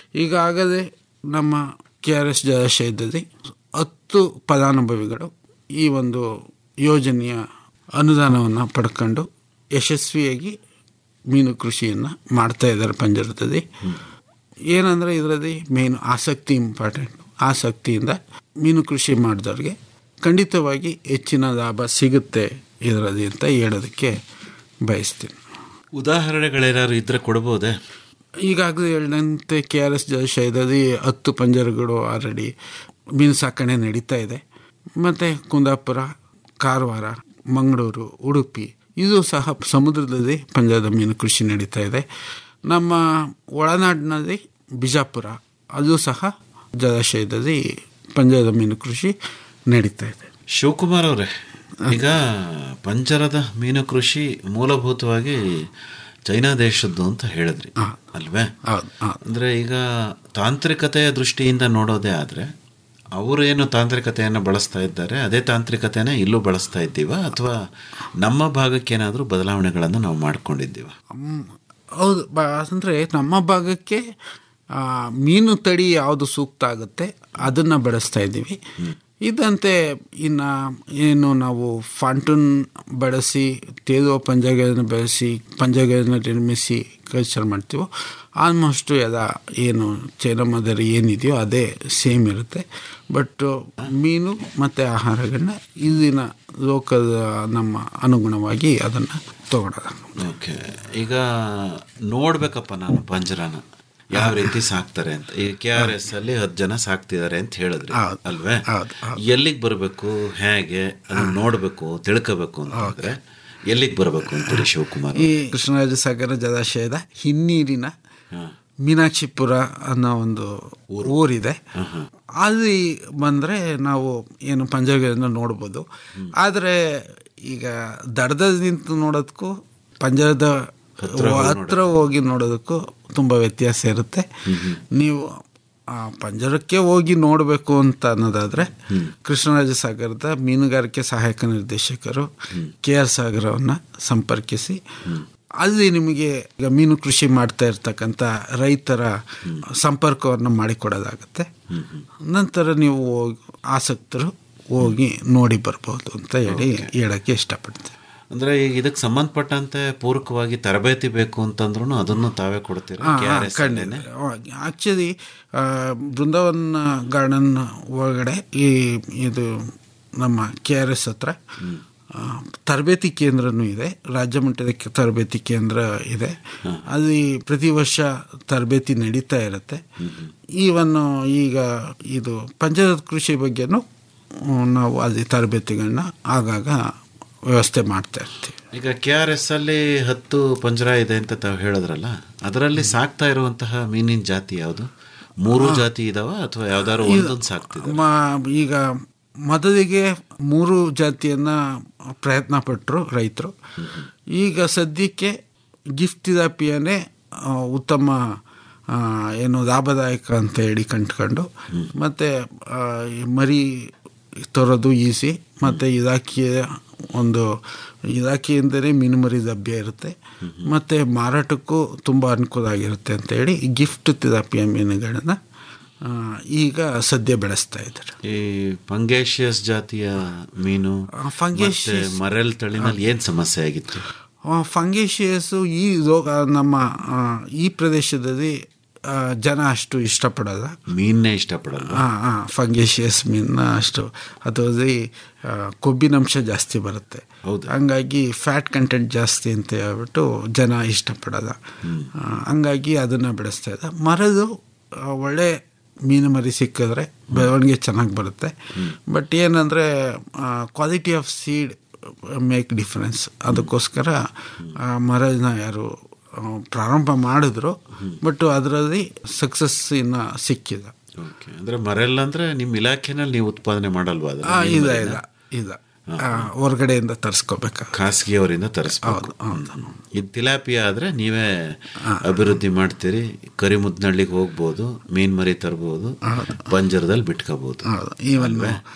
ಈಗಾಗಲೇ ನಮ್ಮ ಕೆ ಆರ್ ಎಸ್ ಜಲಾಶಯದಲ್ಲಿ ಹತ್ತು ಫಲಾನುಭವಿಗಳು ಈ ಒಂದು ಯೋಜನೆಯ ಅನುದಾನವನ್ನು ಪಡ್ಕೊಂಡು ಯಶಸ್ವಿಯಾಗಿ ಮೀನು ಕೃಷಿಯನ್ನು ಮಾಡ್ತಾ ಇದ್ದಾರೆ ಪಂಜರದಲ್ಲಿ ಏನಂದರೆ ಇದರಲ್ಲಿ ಮೇನ್ ಆಸಕ್ತಿ ಇಂಪಾರ್ಟೆಂಟ್ ಆಸಕ್ತಿಯಿಂದ ಮೀನು ಕೃಷಿ ಮಾಡಿದವ್ರಿಗೆ ಖಂಡಿತವಾಗಿ ಹೆಚ್ಚಿನ ಲಾಭ ಸಿಗುತ್ತೆ ಇದರಲ್ಲಿ ಅಂತ ಹೇಳೋದಕ್ಕೆ ಬಯಸ್ತೀನಿ ಉದಾಹರಣೆಗಳೇನಾದ್ರು ಇದ್ರೆ ಕೊಡ್ಬೋದೇ ಈಗಾಗಲೇ ಹೇಳಿದಂತೆ ಕೆ ಆರ್ ಎಸ್ ಜಲಾಶಯದಲ್ಲಿ ಹತ್ತು ಪಂಜರಗಳು ಆಲ್ರೆಡಿ ಮೀನು ಸಾಕಣೆ ನಡೀತಾ ಇದೆ ಮತ್ತು ಕುಂದಾಪುರ ಕಾರವಾರ ಮಂಗಳೂರು ಉಡುಪಿ ಇದು ಸಹ ಸಮುದ್ರದಲ್ಲಿ ಪಂಜರದ ಮೀನು ಕೃಷಿ ನಡೀತಾ ಇದೆ ನಮ್ಮ ಒಳನಾಡಿನಲ್ಲಿ ಬಿಜಾಪುರ ಅದು ಸಹ ಜಲಾಶಯದಲ್ಲಿ ಪಂಜರದ ಮೀನು ಕೃಷಿ ನಡೀತಾ ಇದೆ ಶಿವಕುಮಾರ್ ಅವರೇ ಈಗ ಪಂಜರದ ಮೀನು ಕೃಷಿ ಮೂಲಭೂತವಾಗಿ ಚೈನಾ ದೇಶದ್ದು ಅಂತ ಹೇಳಿದ್ರಿ ಅಲ್ವೇ ಅಂದ್ರೆ ಈಗ ತಾಂತ್ರಿಕತೆಯ ದೃಷ್ಟಿಯಿಂದ ನೋಡೋದೇ ಆದ್ರೆ ಅವರೇನು ತಾಂತ್ರಿಕತೆಯನ್ನು ಬಳಸ್ತಾ ಇದ್ದಾರೆ ಅದೇ ತಾಂತ್ರಿಕತೆನ ಇಲ್ಲೂ ಬಳಸ್ತಾ ಇದ್ದೀವ ಅಥವಾ ನಮ್ಮ ಭಾಗಕ್ಕೆ ಏನಾದರೂ ಬದಲಾವಣೆಗಳನ್ನು ನಾವು ಮಾಡ್ಕೊಂಡಿದ್ದೀವ ಹ್ಮ್. ಹೌದು ಬ ಅಂದರೆ ನಮ್ಮ ಭಾಗಕ್ಕೆ ಆ, ಮೀನು ತಳಿ ಯಾವುದು ಸೂಕ್ತ ಆಗುತ್ತೆ ಅದನ್ನು ಬೆಳೆಸ್ತಾ ಇದ್ದೀವಿ ಇದಂತೆ ಇನ್ನು ಏನು ನಾವು ಫಾಂಟೂನ್ ಬಳಸಿ ತೇಲುವ ಪಂಜಗಳನ್ನು ಬೆಳೆಸಿ ಪಂಜಗಳನ್ನು ನಿರ್ಮಿಸಿ ಕಲ್ಚರ್ ಮಾಡ್ತೀವೋ ಆಲ್ಮೋಸ್ಟು ಎಲ್ಲ ಏನು ಚೈನಾ ಮಾದರಿ ಏನಿದೆಯೋ ಅದೇ ಸೇಮ್ ಇರುತ್ತೆ ಬಟ್ ಮೀನು ಮತ್ತು ಆಹಾರಗಳನ್ನ ಇಲ್ಲಿನ ಲೋಕಲ್ ನಮ್ಮ ಅನುಗುಣವಾಗಿ ಅದನ್ನು ತಗೊಳೋದು ಓಕೆ ಈಗ ನೋಡ್ಬೇಕಪ್ಪ ನಾನು ಪಂಜರನ ಯಾವ ರೀತಿ ಸಾಕ್ತಾರೆ ಅಂತ ಈಗ ಕೆ ಆರ್ ಎಸ್ ಅಲ್ಲಿ ಹತ್ತು ಜನ ಸಾಕ್ತಿದ್ದಾರೆ ಅಂತ ಹೇಳಿದ್ರಿ ಅಲ್ವೇ ಎಲ್ಲಿಗೆ ಬರಬೇಕು ಹೇಗೆ ಅದನ್ನ ನೋಡ್ಬೇಕು ತಿಳ್ಕೋಬೇಕು ಅಂತಂದ್ರೆ ಎಲ್ಲಿಗೆ ಬರಬೇಕು ಅಂತೀರಿ ಶಿವಕುಮಾರ್ ಈ ಕೃಷ್ಣರಾಜ ಸಾಗರ ಜಲಾಶಯದ ಹಿನ್ನೀರಿನ ಮೀನಾಕ್ಷಿಪುರ ಅನ್ನೋ ಒಂದು ಊರಿದೆ ಅಲ್ಲಿ ಬಂದರೆ ನಾವು ಏನು ಪಂಜರಗಳನ್ನು ನೋಡ್ಬೋದು ಆದರೆ ಈಗ ದಡದಲ್ಲಿ ನಿಂತು ನೋಡೋದಕ್ಕೂ ಪಂಜರದ ಹತ್ರ ಹೋಗಿ ನೋಡೋದಕ್ಕೂ ತುಂಬ ವ್ಯತ್ಯಾಸ ಇರುತ್ತೆ ನೀವು ಆ ಪಂಜರಕ್ಕೆ ಹೋಗಿ ನೋಡಬೇಕು ಅಂತ ಅನ್ನೋದಾದರೆ ಕೃಷ್ಣರಾಜ ಸಾಗರದ ಮೀನುಗಾರಿಕೆ ಸಹಾಯಕ ನಿರ್ದೇಶಕರು ಕೆ ಆರ್ ಸಾಗರವನ್ನು ಸಂಪರ್ಕಿಸಿ ಅಲ್ಲಿ ನಿಮಗೆ ಈಗ ಮೀನು ಕೃಷಿ ಮಾಡ್ತಾ ಇರ್ತಕ್ಕಂಥ ರೈತರ ಸಂಪರ್ಕವನ್ನು ಮಾಡಿಕೊಡೋದಾಗತ್ತೆ ನಂತರ ನೀವು ಹೋಗ್- ಆಸಕ್ತರು ಹೋಗಿ ನೋಡಿ ಬರ್ಬೋದು ಅಂತ ಹೇಳಿ ಹೇಳಕ್ಕೆ ಇಷ್ಟಪಡ್ತೀನಿ ಅಂದ್ರೆ ಈಗ ಇದಕ್ಕೆ ಸಂಬಂಧಪಟ್ಟಂತೆ ಪೂರಕವಾಗಿ ತರಬೇತಿ ಬೇಕು ಅಂತಂದ್ರೂ ಅದನ್ನು ತಾವೇ ಕೊಡ್ತೀರಾ K R S actually Brindavan garden ಒಳಗಡೆ ಈ ಇದು ನಮ್ಮ ಕೆ ಆರ್ ಎಸ್ ಹತ್ರ ಆ, ತರಬೇತಿ ಕೇಂದ್ರನೂ ಇದೆ ರಾಜ್ಯ ಮಟ್ಟದ ಕೆ- ತರಬೇತಿ ಕೇಂದ್ರ ಇದೆ ಅಲ್ಲಿ ಪ್ರತಿ ವರ್ಷ ತರಬೇತಿ ನಡೀತಾ ಇರುತ್ತೆ ಈವನ್ ಈಗ ಇದು ಪಂಚದ ಕೃಷಿ ಬಗ್ಗೆನೂ ಹ್ಮ್, ನಾವು ಅಲ್ಲಿ ತರಬೇತಿಗಳನ್ನ ಆಗಾಗ ವ್ಯವಸ್ಥೆ ಮಾಡ್ತಾ ಇರ್ತೀವಿ ಈಗ ಕೆ ಆರ್ ಎಸ್ ಅಲ್ಲಿ ಹತ್ತು ಪಂಜರ ಇದೆ ಅಂತ ತಾವು ಹೇಳಿದ್ರಲ್ಲ ಅದರಲ್ಲಿ ಸಾಕ್ತಾ ಇರುವಂತಹ ಮೀನಿನ ಜಾತಿ ಯಾವುದು ಮೂರು ಜಾತಿ ಇದಾವ ಅಥವಾ ಯಾವ್ದಾದ್ರು ಒಂದೊಂದು ಸಾಕ್ತಿದೆ ಮ- ಈಗ ಮೊದಲಿಗೆ ಮೂರು ಜಾತಿಯನ್ನ ಪ್ರಯತ್ನ ಪಟ್ಟರು ರೈತರು ಈಗ ಸದ್ಯಕ್ಕೆ ಗಿಫ್ಟ್ ಥೆರಪಿಯನ್ನೇ ಆ, ಉತ್ತಮ ಆ, ಏನು ಲಾಭದಾಯಕ ಅಂತ ಹೇಳಿ ಕಂಡ್ಕೊಂಡು ಮತ್ತು ಮರಿ ತರೋದು ಈಸಿ ಮತ್ತು ಇಲಾಖೆಯ ಒಂದು ಇಲಾಖೆಯಿಂದಲೇ ಮೀನು ಮರಿ ಲಭ್ಯ ಇರುತ್ತೆ ಮತ್ತು ಮಾರಾಟಕ್ಕೂ ತುಂಬ ಅನುಕೂಲ ಆಗಿರುತ್ತೆ ಅಂತ ಹೇಳಿ ಗಿಫ್ಟ್ ಥೆರಪಿಯ ಮೀನುಗಳನ್ನು ಆ, ಈಗ ಸದ್ಯ ಬೆಳೆಸ್ತಾ ಇದ್ದಾರೆ ಈ ಫಂಗೇಶಿಯಸ್ ಜಾತಿಯ ಮೀನು ಫಂಗೇಶಿಯಸ್- ಮತ್ತೆ ಮರೆಲ್ ತಳಿನಲ್ಲಿ ಏನ್ ಸಮಸ್ಯೆ ಆಗಿತ್ತು ಫಂಗೇಶಿಯಸ್ಸು ಈ ರೋಗ ನಮ್ಮ ಆ, ಈ ಪ್ರದೇಶದಲ್ಲಿ ಆ, ಜನ ಅಷ್ಟು ಇಷ್ಟಪಡಲ್ಲ ಮೀನ್ನೇ ಇಷ್ಟಪಡಲ್ಲ ಫಂಗೇಶಿಯಸ್ ಮೀನ್ನ ಅಷ್ಟು ಅದರಲ್ಲಿ ಆ, ಕೊಬ್ಬಿನಂಶ ಜಾಸ್ತಿ ಬರುತ್ತೆ ಹಂಗಾಗಿ ಫ್ಯಾಟ್ ಕಂಟೆಂಟ್ ಜಾಸ್ತಿ ಅಂತ ಹೇಳ್ಬಿಟ್ಟು ಜನ ಇಷ್ಟಪಡಲ್ಲ ಆ, ಹಂಗಾಗಿ ಅದನ್ನು ಬೆಳೆಸ್ತಾ ಇದ್ದ ಮರದು ಆ, ಒಳ್ಳೆ ಮೀನು ಮರಿ ಸಿಕ್ಕಿದ್ರೆ ಬೆಳವಣಿಗೆ ಚೆನ್ನಾಗಿ ಬರುತ್ತೆ ಬಟ್ ಏನಂದರೆ quality of seed make difference ಅದಕ್ಕೋಸ್ಕರ ಆ ಮರನ ಯಾರು ಆ, ಪ್ರಾರಂಭ ಮಾಡಿದ್ರು ಬಟ್ ಅದರಲ್ಲಿ ಸಕ್ಸಸ್ ಇನ್ನ ಸಿಕ್ಕಿಲ್ಲ ಓಕೆ ಅಂದ್ರೆ ಮರೆಲ್ ಅಂದ್ರೆ ನಿಮ್ ಇಲಾಖೆನಲ್ಲಿ ನೀವು ಉತ್ಪಾದನೆ ಮಾಡಲ್ವಾ ಅದನ್ನ? ಆ, ಮೀನ್ ಇಲ್ಲ ಮರಿನ? ಇಲ್ಲ ಇಲ್ಲ ಆ, ಹೊರಗಡೆಯಿಂದ ತರಿಸ್ಕೋಬೇಕು ಖಾಸಗಿಯವರಿಂದ ತರಿಸ್ಬೇಕು ಇದು ತಿಲಾಪಿಯಾ ಆದ್ರೆ ನೀವೇ ಅಭಿವೃದ್ಧಿ ಮಾಡ್ತೀರಿ ಕರಿಮುದ್ನಳ್ಳಿಗೆ ಹೋಗ್ಬೋದು ಮೀನ್ ಮರಿ ತರ್ಬೋದು ಬಂಜರದಲ್ಲಿ ಬಿಟ್ಕೋಬಹುದು ಈವನ್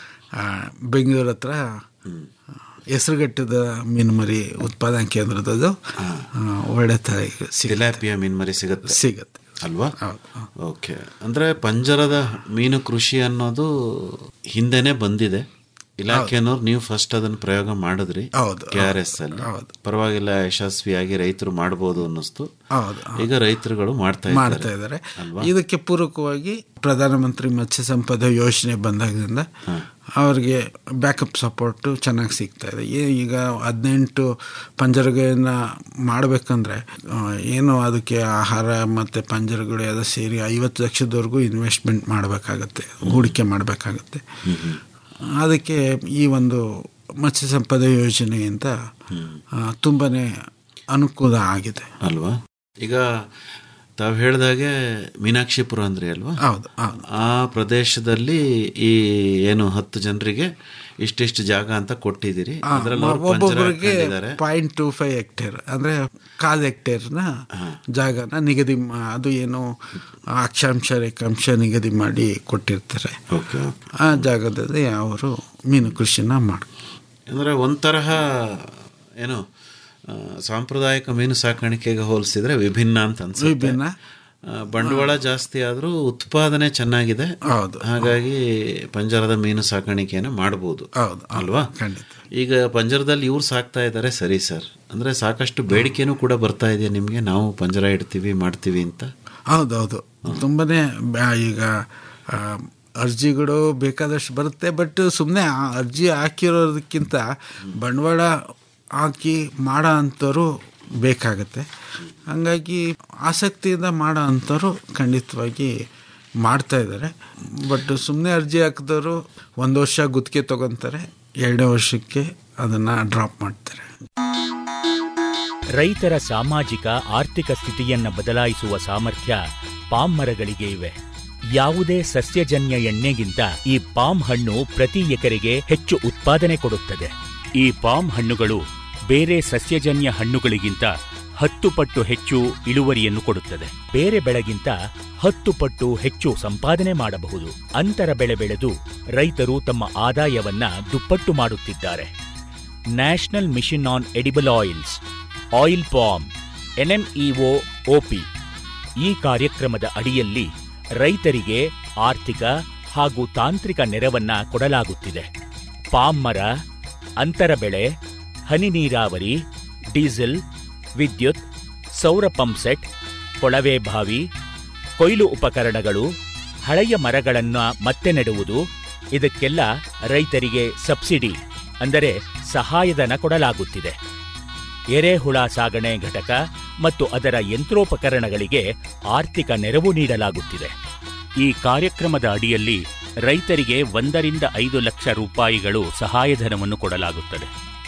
ಬೆಂಗಳೂರು ಹತ್ರ ಹೆಸರುಗಟ್ಟದ ಮೀನು ಮರಿ ಉತ್ಪಾದನಾ ಕೇಂದ್ರದದು ಆ, ಒಳ್ಳೆ ತರ ತಿಲಾಪಿಯಾ ಮೀನ್ ಮರಿ ಸಿಗುತ್ತೆ ಸಿಗುತ್ತೆ ಅಲ್ವಾ ಓಕೆ ಅಂದ್ರೆ ಪಂಜರದ ಮೀನು ಕೃಷಿ ಅನ್ನೋದು ಹಿಂದೆನೆ ಬಂದಿದೆ ಇಲಾಖೆನವ್ರು ನೀವು ಫಸ್ಟ್ ಅದನ್ನ ಪ್ರಯೋಗ ಮಾಡಿದ್ರಿ ಹೌದು, ಕೆ ಆರ್ ಎಸ್ ಅಲ್ಲಿ ಪರವಾಗಿಲ್ಲ ಯಶಸ್ವಿಯಾಗಿ ರೈತರು ಮಾಡ್ಬೋದು ಅನ್ನಿಸ್ತು ಹೌದು ಈಗ ರೈತರುಗಳು ಮಾಡ್ತಾ ಮಾಡ್ತಾ ಇದ್ದಾರೆ ಇದಕ್ಕೆ ಪೂರಕವಾಗಿ ಪ್ರಧಾನಮಂತ್ರಿ ಮತ್ಸ್ಯ ಸಂಪದ ಯೋಜನೆ ಬಂದಾಗಿನಿಂದ ಅವ್ರಿಗೆ ಬ್ಯಾಕಪ್ ಸಪೋರ್ಟು ಚೆನ್ನಾಗಿ ಸಿಗ್ತಾ ಇದೆ ಏ- ಈಗ ಹದಿನೆಂಟು ಪಂಜರಗಳನ್ನು ಮಾಡಬೇಕಂದ್ರೆ ಏನು ಅದಕ್ಕೆ ಆಹಾರ ಮತ್ತು ಪಂಜರಗಳು ಎಲ್ಲ ಸೇರಿ ಐವತ್ತು ಲಕ್ಷದವರೆಗೂ ಇನ್ವೆಸ್ಟ್ಮೆಂಟ್ ಮಾಡಬೇಕಾಗತ್ತೆ ಹೂಡಿಕೆ ಮಾಡಬೇಕಾಗತ್ತೆ ಅದಕ್ಕೆ ಈ ಒಂದು ಮತ್ಸ್ಯ ಸಂಪದ ಯೋಜನೆಯಿಂದ ತುಂಬಾ ಅನುಕೂಲ ಆಗಿದೆ ಅಲ್ವಾ ಈಗ ತಾವು ಹೇಳ್ದಾಗೆ ಮೀನಾಕ್ಷಿಪುರ ಅಂದ್ರೆ ಅಲ್ವಾ ಹೌದು ಆ ಪ್ರದೇಶದಲ್ಲಿ ಈ ಏನು ಹತ್ತು ಜನರಿಗೆ ಇಷ್ಟಿಷ್ಟು ಜಾಗ ಅಂತ ಕೊಟ್ಟಿದ್ದೀರಿ ಆ, ಅದ್ರಲ್ಲಿ ಅವ್ರು ಪಂಜರ ಒಬ್ಬೊಬ್ಬರಿಗೆ ಹಾಕೊಂಡಿದ್ದಾರೆ. ಪಾಯಿಂಟ್ ಟು ಫೈವ್ ಹೆಕ್ಟೇರ್ ಅಂದರೆ ಕಾಲ್ ಹೆಕ್ಟೇರ್ನ ಜಾಗನ ನಿಗದಿ ಮಾ- ಅದು ಏನು ಅಕ್ಷಾಂಶ ರೇಖಾಂಶ ನಿಗದಿ ಮಾಡಿ ಕೊಟ್ಟಿರ್ತಾರೆ ಆ ಜಾಗದಲ್ಲಿ ಅವರು ಮೀನು ಕೃಷಿನ ಮಾಡಿ ಅಂದ್ರೆ ಒಂಥರಹ ಏನು ಆ, ಸಾಂಪ್ರದಾಯಿಕ ಮೀನು ಸಾಕಾಣಿಕೆಗೆ ಹೋಲಿಸಿದ್ರೆ ವಿಭಿನ್ನ ಅಂತ ಅನ್ಸುತ್ತೆ ವಿಭಿನ್ನ. ಆ, ಬಂಡವಾಳ ಜಾಸ್ತಿ ಆದರೂ ಉತ್ಪಾದನೆ ಚೆನ್ನಾಗಿದೆ ಹೌದು ಹಾಗಾಗಿ ಪಂಜರದ ಮೀನು ಸಾಕಾಣಿಕೆಯನ್ನು ಮಾಡಬಹುದು ಹೌದು ಅಲ್ವಾ ಖಂಡಿತ ಈಗ ಪಂಜರದಲ್ಲಿ ಇವ್ರು ಸಾಕ್ತಾ ಇದ್ದಾರೆ ಸರಿ ಸರ್ ಅಂದ್ರೆ ಸಾಕಷ್ಟು ಬೇಡಿಕೆನೂ ಕೂಡ ಬರ್ತಾ ಇದೆಯಾ ನಿಮಗೆ ನಾವು ಪಂಜರ ಇಡ್ತೀವಿ ಮಾಡ್ತೀವಿ ಅಂತ ಹೌದೌದು ತುಂಬನೇ ಬ್ಯಾ- ಈಗ ಆ, ಅರ್ಜಿಗಳು ಬೇಕಾದಷ್ಟು ಬರುತ್ತೆ ಬಟ್ ಸುಮ್ಮನೆ ಅರ್ಜಿ ಹಾಕಿರೋದಕ್ಕಿಂತ ಬಂಡವಾಳ ಹಾಕಿ ಮಾಡೋ ಅಂಥವ್ರು ಬೇಕಾಗತ್ತೆ ಹಂಗಾಗಿ ಆಸಕ್ತಿಯಿಂದ ಮಾಡೋ ಅಂಥವ್ರು ಖಂಡಿತವಾಗಿ ಮಾಡ್ತಾ ಇದ್ದಾರೆ ಬಟ್ ಸುಮ್ಮನೆ ಅರ್ಜಿ ಹಾಕಿದವರು ಒಂದು ವರ್ಷ ಗುತ್ತಿಗೆ ತಗೊತಾರೆ ಎರಡನೇ ವರ್ಷಕ್ಕೆ ಅದನ್ನು ಡ್ರಾಪ್ ಮಾಡ್ತಾರೆ ರೈತರ ಸಾಮಾಜಿಕ ಆರ್ಥಿಕ ಸ್ಥಿತಿಯನ್ನ ಬದಲಾಯಿಸುವ ಸಾಮರ್ಥ್ಯ ಪಾಮ್ ಮರಗಳಿಗೆ ಇವೆ ಯಾವುದೇ ಸಸ್ಯಜನ್ಯ ಎಣ್ಣೆಗಿಂತ ಈ ಪಾಮ್ ಹಣ್ಣು ಪ್ರತಿ ಎಕರೆಗೆ ಹೆಚ್ಚು ಉತ್ಪಾದನೆ ಕೊಡುತ್ತದೆ ಈ ಪಾಮ್ ಹಣ್ಣುಗಳು ಬೇರೆ ಸಸ್ಯಜನ್ಯ ಹಣ್ಣುಗಳಿಗಿಂತ ಹತ್ತು ಪಟ್ಟು ಹೆಚ್ಚು ಇಳುವರಿಯನ್ನು ಕೊಡುತ್ತದೆ ಬೇರೆ ಬೆಳೆಗಿಂತ ಹತ್ತು ಪಟ್ಟು ಹೆಚ್ಚು ಸಂಪಾದನೆ ಮಾಡಬಹುದು ಅಂತರ ಬೆಳೆ ಬೆಳೆದು ರೈತರು ತಮ್ಮ ಆದಾಯವನ್ನ ದುಪ್ಪಟ್ಟು ಮಾಡುತ್ತಿದ್ದಾರೆ national mission on edible oils oil palm NMEO OP ಈ ಕಾರ್ಯಕ್ರಮದ ಅಡಿಯಲ್ಲಿ ರೈತರಿಗೆ ಆರ್ಥಿಕ ಹಾಗೂ ತಾಂತ್ರಿಕ ನೆರವನ್ನ ಕೊಡಲಾಗುತ್ತಿದೆ ಪಾಮ್ ಮರ ಅಂತರ ಬೆಳೆ ಹನಿ ನೀರಾವರಿ ಡೀಸೆಲ್ ವಿದ್ಯುತ್ ಸೌರ ಪಂಪ್ಸೆಟ್ ಕೊಳವೆ ಬಾವಿ ಕೊಯ್ಲು ಉಪಕರಣಗಳು ಹಳೆಯ ಮರಗಳನ್ನ ಮತ್ತೆ ನೆಡುವುದು ಇದಕ್ಕೆಲ್ಲ ರೈತರಿಗೆ ಸಬ್ಸಿಡಿ ಅಂದರೆ ಸಹಾಯಧನ ಕೊಡಲಾಗುತ್ತಿದೆ ಎರೆಹುಳ ಸಾಗಣೆ ಘಟಕ ಮತ್ತು ಅದರ ಯಂತ್ರೋಪಕರಣಗಳಿಗೆ ಆರ್ಥಿಕ ನೆರವು ನೀಡಲಾಗುತ್ತಿದೆ ಈ ಕಾರ್ಯಕ್ರಮದ ಅಡಿಯಲ್ಲಿ ರೈತರಿಗೆ ಒಂದರಿಂದ ಐದು ಲಕ್ಷ ರೂಪಾಯಿಗಳು ಸಹಾಯಧನವನ್ನು ಕೊಡಲಾಗುತ್ತದೆ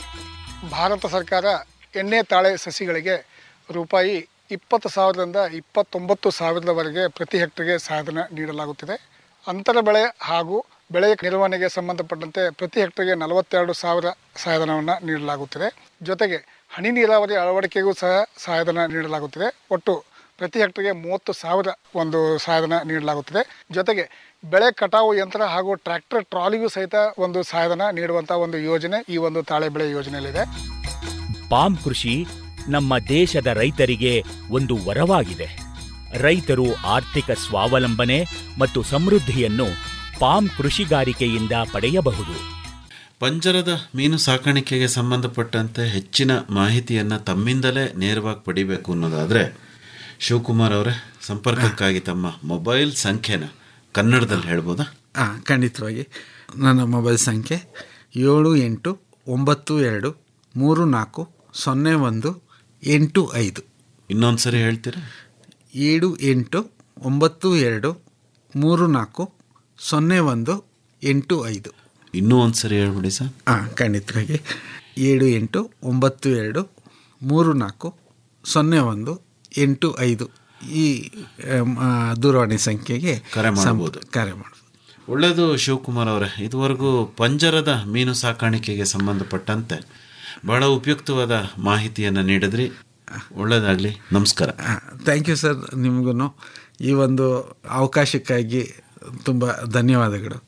ಭಾರತ ಸರ್ಕಾರ ಎಣ್ಣೆ ತಾಳೆ ಸಸಿಗಳಿಗೆ ರೂಪಾಯಿ ಇಪ್ಪತ್ತು ಸಾವಿರದಿಂದ ಇಪ್ಪತ್ತೊಂಬತ್ತು ಸಾವಿರದವರೆಗೆ ಪ್ರತಿ ಹೆಕ್ಟರ್ಗೆ ಸಹಾಯಧನ ನೀಡಲಾಗುತ್ತಿದೆ ಅಂತರ ಬೆಳೆ ಹಾಗೂ ಬೆಳೆಯ ನಿರ್ವಹಣೆಗೆ ಸಂಬಂಧಪಟ್ಟಂತೆ ಪ್ರತಿ ಹೆಕ್ಟರ್ಗೆ ನಲವತ್ತೆರಡು ಸಾವಿರ ಸಹಾಯಧನವನ್ನು ನೀಡಲಾಗುತ್ತಿದೆ ಜೊತೆಗೆ ಹನಿ ನೀರಾವರಿ ಅಳವಡಿಕೆಗೂ ಸಹ ಸಹಾಯಧನ ನೀಡಲಾಗುತ್ತಿದೆ ಒಟ್ಟು ಪ್ರತಿ ಹೆಕ್ಟರ್ಗೆ ಮೂವತ್ತು ಸಾವಿರ ಒಂದು ಸಹಾಯಧನ ನೀಡಲಾಗುತ್ತಿದೆ ಜೊತೆಗೆ ಬೆಳೆ ಕಟಾವು ಯಂತ್ರ ಹಾಗೂ ಟ್ರ್ಯಾಕ್ಟರ್ ಟ್ರಾಲಿಗೂ ಸಹಿತ ಒಂದು ಸಹಾಯಧನ ನೀಡುವಂಥ ಒಂದು ಯೋಜನೆ ಈ ಒಂದು ತಾಳೆ ಬೆಳೆ ಯೋಜನೆಯಲ್ಲಿದೆ ಪಾಮ್ ಕೃಷಿ ನಮ್ಮ ದೇಶದ ರೈತರಿಗೆ ಒಂದು ವರವಾಗಿದೆ ರೈತರು ಆರ್ಥಿಕ ಸ್ವಾವಲಂಬನೆ ಮತ್ತು ಸಮೃದ್ಧಿಯನ್ನು ಪಾಮ್ ಕೃಷಿಗಾರಿಕೆಯಿಂದ ಪಡೆಯಬಹುದು ಪಂಜರದ ಮೀನು ಸಾಕಾಣಿಕೆಗೆ ಸಂಬಂಧಪಟ್ಟಂತೆ ಹೆಚ್ಚಿನ ಮಾಹಿತಿಯನ್ನ ತಮ್ಮಿಂದಲೇ ನೇರವಾಗಿ ಪಡಿಬೇಕು ಅನ್ನೋದಾದ್ರೆ ಶಿವಕುಮಾರ್ ಅವರೇ ಸಂಪರ್ಕಕ್ಕಾಗಿ ತಮ್ಮ ಮೊಬೈಲ್ ಸಂಖ್ಯೆನ ಕನ್ನಡದಲ್ಲಿ ಹೇಳ್ಬೋದಾ ಹಾಂ ಖಂಡಿತವಾಗಿ ನನ್ನ ಮೊಬೈಲ್ ಸಂಖ್ಯೆ ಏಳು ಎಂಟು ಒಂಬತ್ತು ಎರಡು ಮೂರು ನಾಲ್ಕು ಸೊನ್ನೆ ಒಂದು ಎಂಟು ಐದು ಇನ್ನೊಂದು ಸರಿ ಹೇಳ್ತೀರಾ ಏಳು ಎಂಟು ಒಂಬತ್ತು ಎರಡು ಮೂರು ನಾಲ್ಕು ಸೊನ್ನೆ ಒಂದು ಎಂಟು ಐದು ಇನ್ನೂ ಒಂದು ಸರಿ ಹೇಳ್ಬಿಡಿ ಸರ್ ಹಾಂ ಖಂಡಿತವಾಗಿ ಏಳು ಎಂಟು ಒಂಬತ್ತು ಎರಡು ಮೂರು ನಾಲ್ಕು ಸೊನ್ನೆ ಒಂದು ಎಂಟು ಐದು ಈ ಆಮ್, ಆ, ದೂರವಾಣಿ ಸಂಖ್ಯೆಗೆ ಕರೆ ಸಂಪ- ಮಾಡಬಹುದು ಕರೆ ಮಾಡಿ ಒಳ್ಳೆಯದು ಶಿವಕುಮಾರ್ ಅವರೇ ಇದುವರೆಗೂ ಪಂಜರದ ಮೀನು ಸಾಕಾಣಿಕೆಗೆ ಸಂಬಂಧಪಟ್ಟಂತೆ ಬಹಳ ಉಪಯುಕ್ತವಾದ ಮಾಹಿತಿಯನ್ನು ನೀಡಿದ್ರಿ ಒಳ್ಳೆಯದಾಗಲಿ ನಮಸ್ಕಾರ ಥ್ಯಾಂಕ್ ಯು ಸರ್ ನಿಮಗೂ ಈ ಒಂದು ಅವಕಾಶಕ್ಕಾಗಿ ತುಂಬ ಧನ್ಯವಾದಗಳು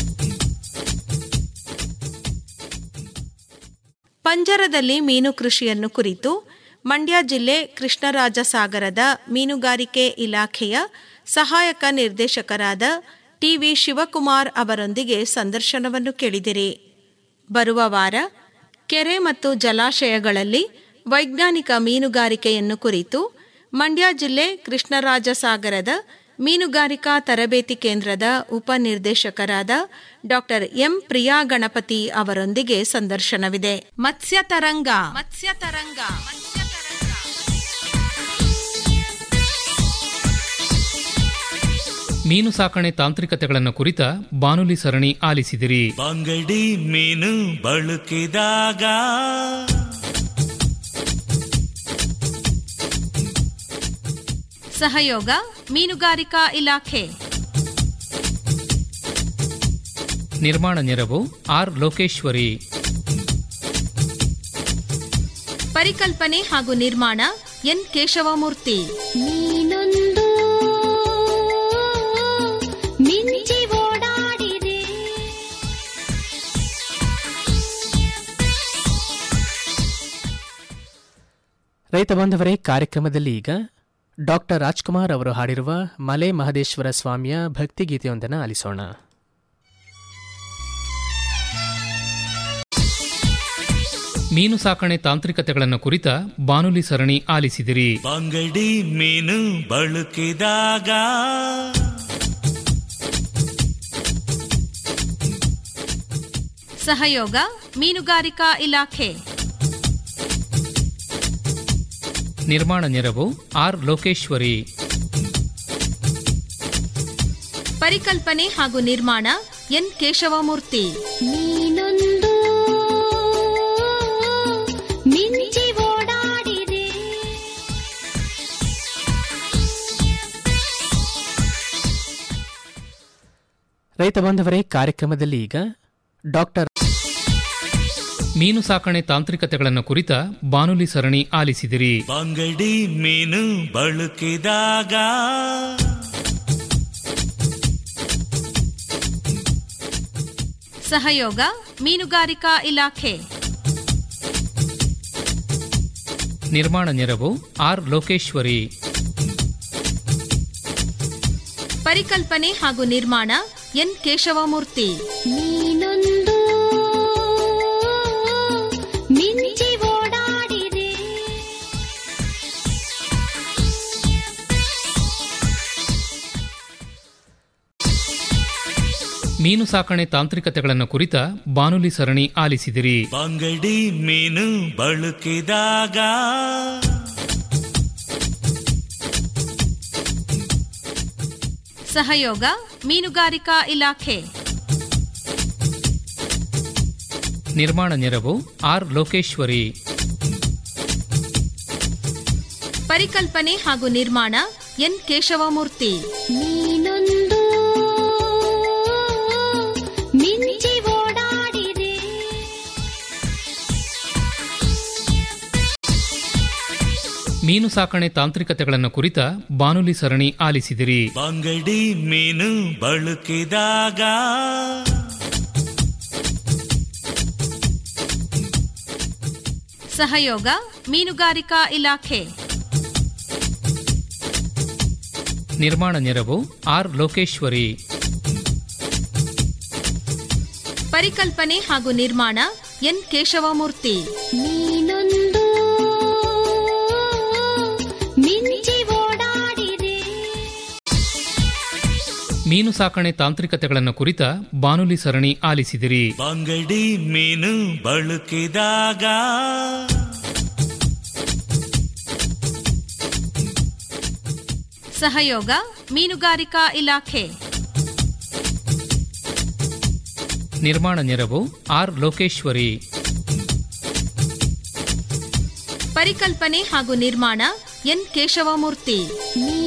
ಪಂಜರದಲ್ಲಿ ಮೀನು ಕೃಷಿಯನ್ನು ಕುರಿತು ಮಂಡ್ಯ ಜಿಲ್ಲೆ ಕೃಷ್ಣರಾಜ ಸಾಗರದ ಮೀನುಗಾರಿಕೆ ಇಲಾಖೆಯ ಸಹಾಯಕ ನಿರ್ದೇಶಕರಾದ ಟಿವಿ ಶಿವಕುಮಾರ್ ಅವರೊಂದಿಗೆ ಸಂದರ್ಶನವನ್ನು ಕೇಳಿದಿರಿ ಬರುವ ವಾರ ಕೆರೆ ಮತ್ತು ಜಲಾಶಯಗಳಲ್ಲಿ ವೈಜ್ಞಾನಿಕ ಮೀನುಗಾರಿಕೆಯನ್ನು ಕುರಿತು ಮಂಡ್ಯ ಜಿಲ್ಲೆ ಕೃಷ್ಣರಾಜ ಸಾಗರದ ಮೀನುಗಾರಿಕಾ ತರಬೇತಿ ಕೇಂದ್ರದ ಉಪನಿರ್ದೇಶಕರಾದ ಡಾಕ್ಟರ್ ಎಂ ಪ್ರಿಯಾ ಗಣಪತಿ ಅವರೊಂದಿಗೆ ಸಂದರ್ಶನವಿದೆ ಮತ್ಸ್ಯ ತರಂಗ ಮತ್ಸ್ಯ ತರಂಗ ಮೀನು ಸಾಕಣೆ ತಾಂತ್ರಿಕತೆಗಳನ್ನು ಕುರಿತ ಬಾನುಲಿ ಸರಣಿ ಆಲಿಸಿದಿರಿ ಬಂಗಡಿ ಮೀನು ಬಳಕಿದಾಗ ಸಹಯೋಗ ಮೀನುಗಾರಿಕಾ ಇಲಾಖೆ ನಿರ್ಮಾಣ ನೆರವು ಆರ್ ಲೋಕೇಶ್ವರಿ ಪರಿಕಲ್ಪನೆ ಹಾಗೂ ನಿರ್ಮಾಣ ಎನ್ ಕೇಶವಮೂರ್ತಿ ನೀನೊಂದು ಮಿಂಚಿ ಓಡಾಡಿದೆ ರೈತ ಬಾಂಧವರೇ ಕಾರ್ಯಕ್ರಮದಲ್ಲಿ ಈಗ ಡಾಕ್ಟರ್ ರಾಜ್ಕುಮಾರ್ ಅವರು ಹಾಡಿರುವ ಮಲೆ ಮಹದೇಶ್ವರ ಸ್ವಾಮಿಯ ಭಕ್ತಿಗೀತೆಯೊಂದನ್ನು ಆಲಿಸೋಣ ಮೀನು ಸಾಕಣೆ ತಾಂತ್ರಿಕತೆಗಳನ್ನು ಕುರಿತ ಬಾನುಲಿ ಸರಣಿ ಆಲಿಸಿದಿರಿ ಬಂಗಡಿ ಮೀನು ಬಳಕಿದಾಗ ಸಹಯೋಗ ಮೀನುಗಾರಿಕಾ ಇಲಾಖೆ ನಿರ್ಮಾಣ ನೆರವು ಆರ್ ಲೋಕೇಶ್ವರಿ ಪರಿಕಲ್ಪನೆ ಹಾಗೂ ನಿರ್ಮಾಣ ಎನ್ ಕೇಶವಮೂರ್ತಿ ನೀನೊಂದು ಮಿಂಚಿ ಓಡಾಡಿದೆ ರೈತ ಬಾಂಧವರೇ ಕಾರ್ಯಕ್ರಮದಲ್ಲಿ ಈಗ ಡಾಕ್ಟರ್ ಮೀನು ಸಾಕಣೆ ತಾಂತ್ರಿಕತೆಗಳನ್ನು ಕುರಿತ ಬಾನುಲಿ ಸರಣಿ ಆಲಿಸಿದಿರಿ ಬಂಗಡಿ ಮೀನು ಬಳಕಿದಾಗ ಸಹಯೋಗ ಮೀನುಗಾರಿಕಾ ಇಲಾಖೆ ನಿರ್ಮಾಣ ನೆರವು ಆರ್ ಲೋಕೇಶ್ವರಿ ಪರಿಕಲ್ಪನೆ ಹಾಗೂ ನಿರ್ಮಾಣ ಎನ್ ಕೇಶವಮೂರ್ತಿ ನೀನೊಂದು ಮಿಂಚಿ ಓಡಾಡಿದೆ ಮೀನು ಸಾಕಣೆ ತಾಂತ್ರಿಕತೆಗಳನ್ನು ಕುರಿತ ಬಾನುಲಿ ಸರಣಿ ಆಲಿಸಿದಿರಿ ಬಂಗಡಿ ಮೀನು ಬಳಕಿದಾಗ ಸಹಯೋಗ ಮೀನುಗಾರಿಕಾ ಇಲಾಖೆ ನಿರ್ಮಾಣ ನೆರವು ಆರ್ ಲೋಕೇಶ್ವರಿ ಪರಿಕಲ್ಪನೆ ಹಾಗೂ ನಿರ್ಮಾಣ ಎನ್ ಕೇಶವಮೂರ್ತಿ ನೀನೊಂದು ಮಿಂಚಿ ಓಡಾಡಿದೆ ಮೀನು ಸಾಕಣೆ ತಾಂತ್ರಿಕತೆಗಳನ್ನು ಕುರಿತ ಬಾನುಲಿ ಸರಣಿ ಆಲಿಸಿದಿರಿ ಬಂಗಡಿ ಮೀನು ಬಳಕಿದಾಗ ಸಹಯೋಗ ಮೀನುಗಾರಿಕಾ ಇಲಾಖೆ ನಿರ್ಮಾಣ ನೆರವು ಆರ್ ಲೋಕೇಶ್ವರಿ ಪರಿಕಲ್ಪನೆ ಹಾಗೂ ನಿರ್ಮಾಣ ಎನ್ ಕೇಶವಮೂರ್ತಿ ನೀನೊಂದು ಮಿಂಚಿ ಓಡಾಡಿದೆ ಮೀನು ಸಾಕಣೆ ತಾಂತ್ರಿಕತೆಗಳನ್ನು ಕುರಿತ ಬಾನುಲಿ ಸರಣಿ ಆಲಿಸಿದಿರಿ ಬಂಗಡಿ ಮೀನು ಬಳಕಿದಾಗ ಸಹಯೋಗ ಮೀನುಗಾರಿಕಾ ಇಲಾಖೆ ನಿರ್ಮಾಣ ನೆರವು ಆರ್ ಲೋಕೇಶ್ವರಿ ಪರಿಕಲ್ಪನೆ ಹಾಗೂ ನಿರ್ಮಾಣ ಎನ್ ಕೇಶವಮೂರ್ತಿ ನೀ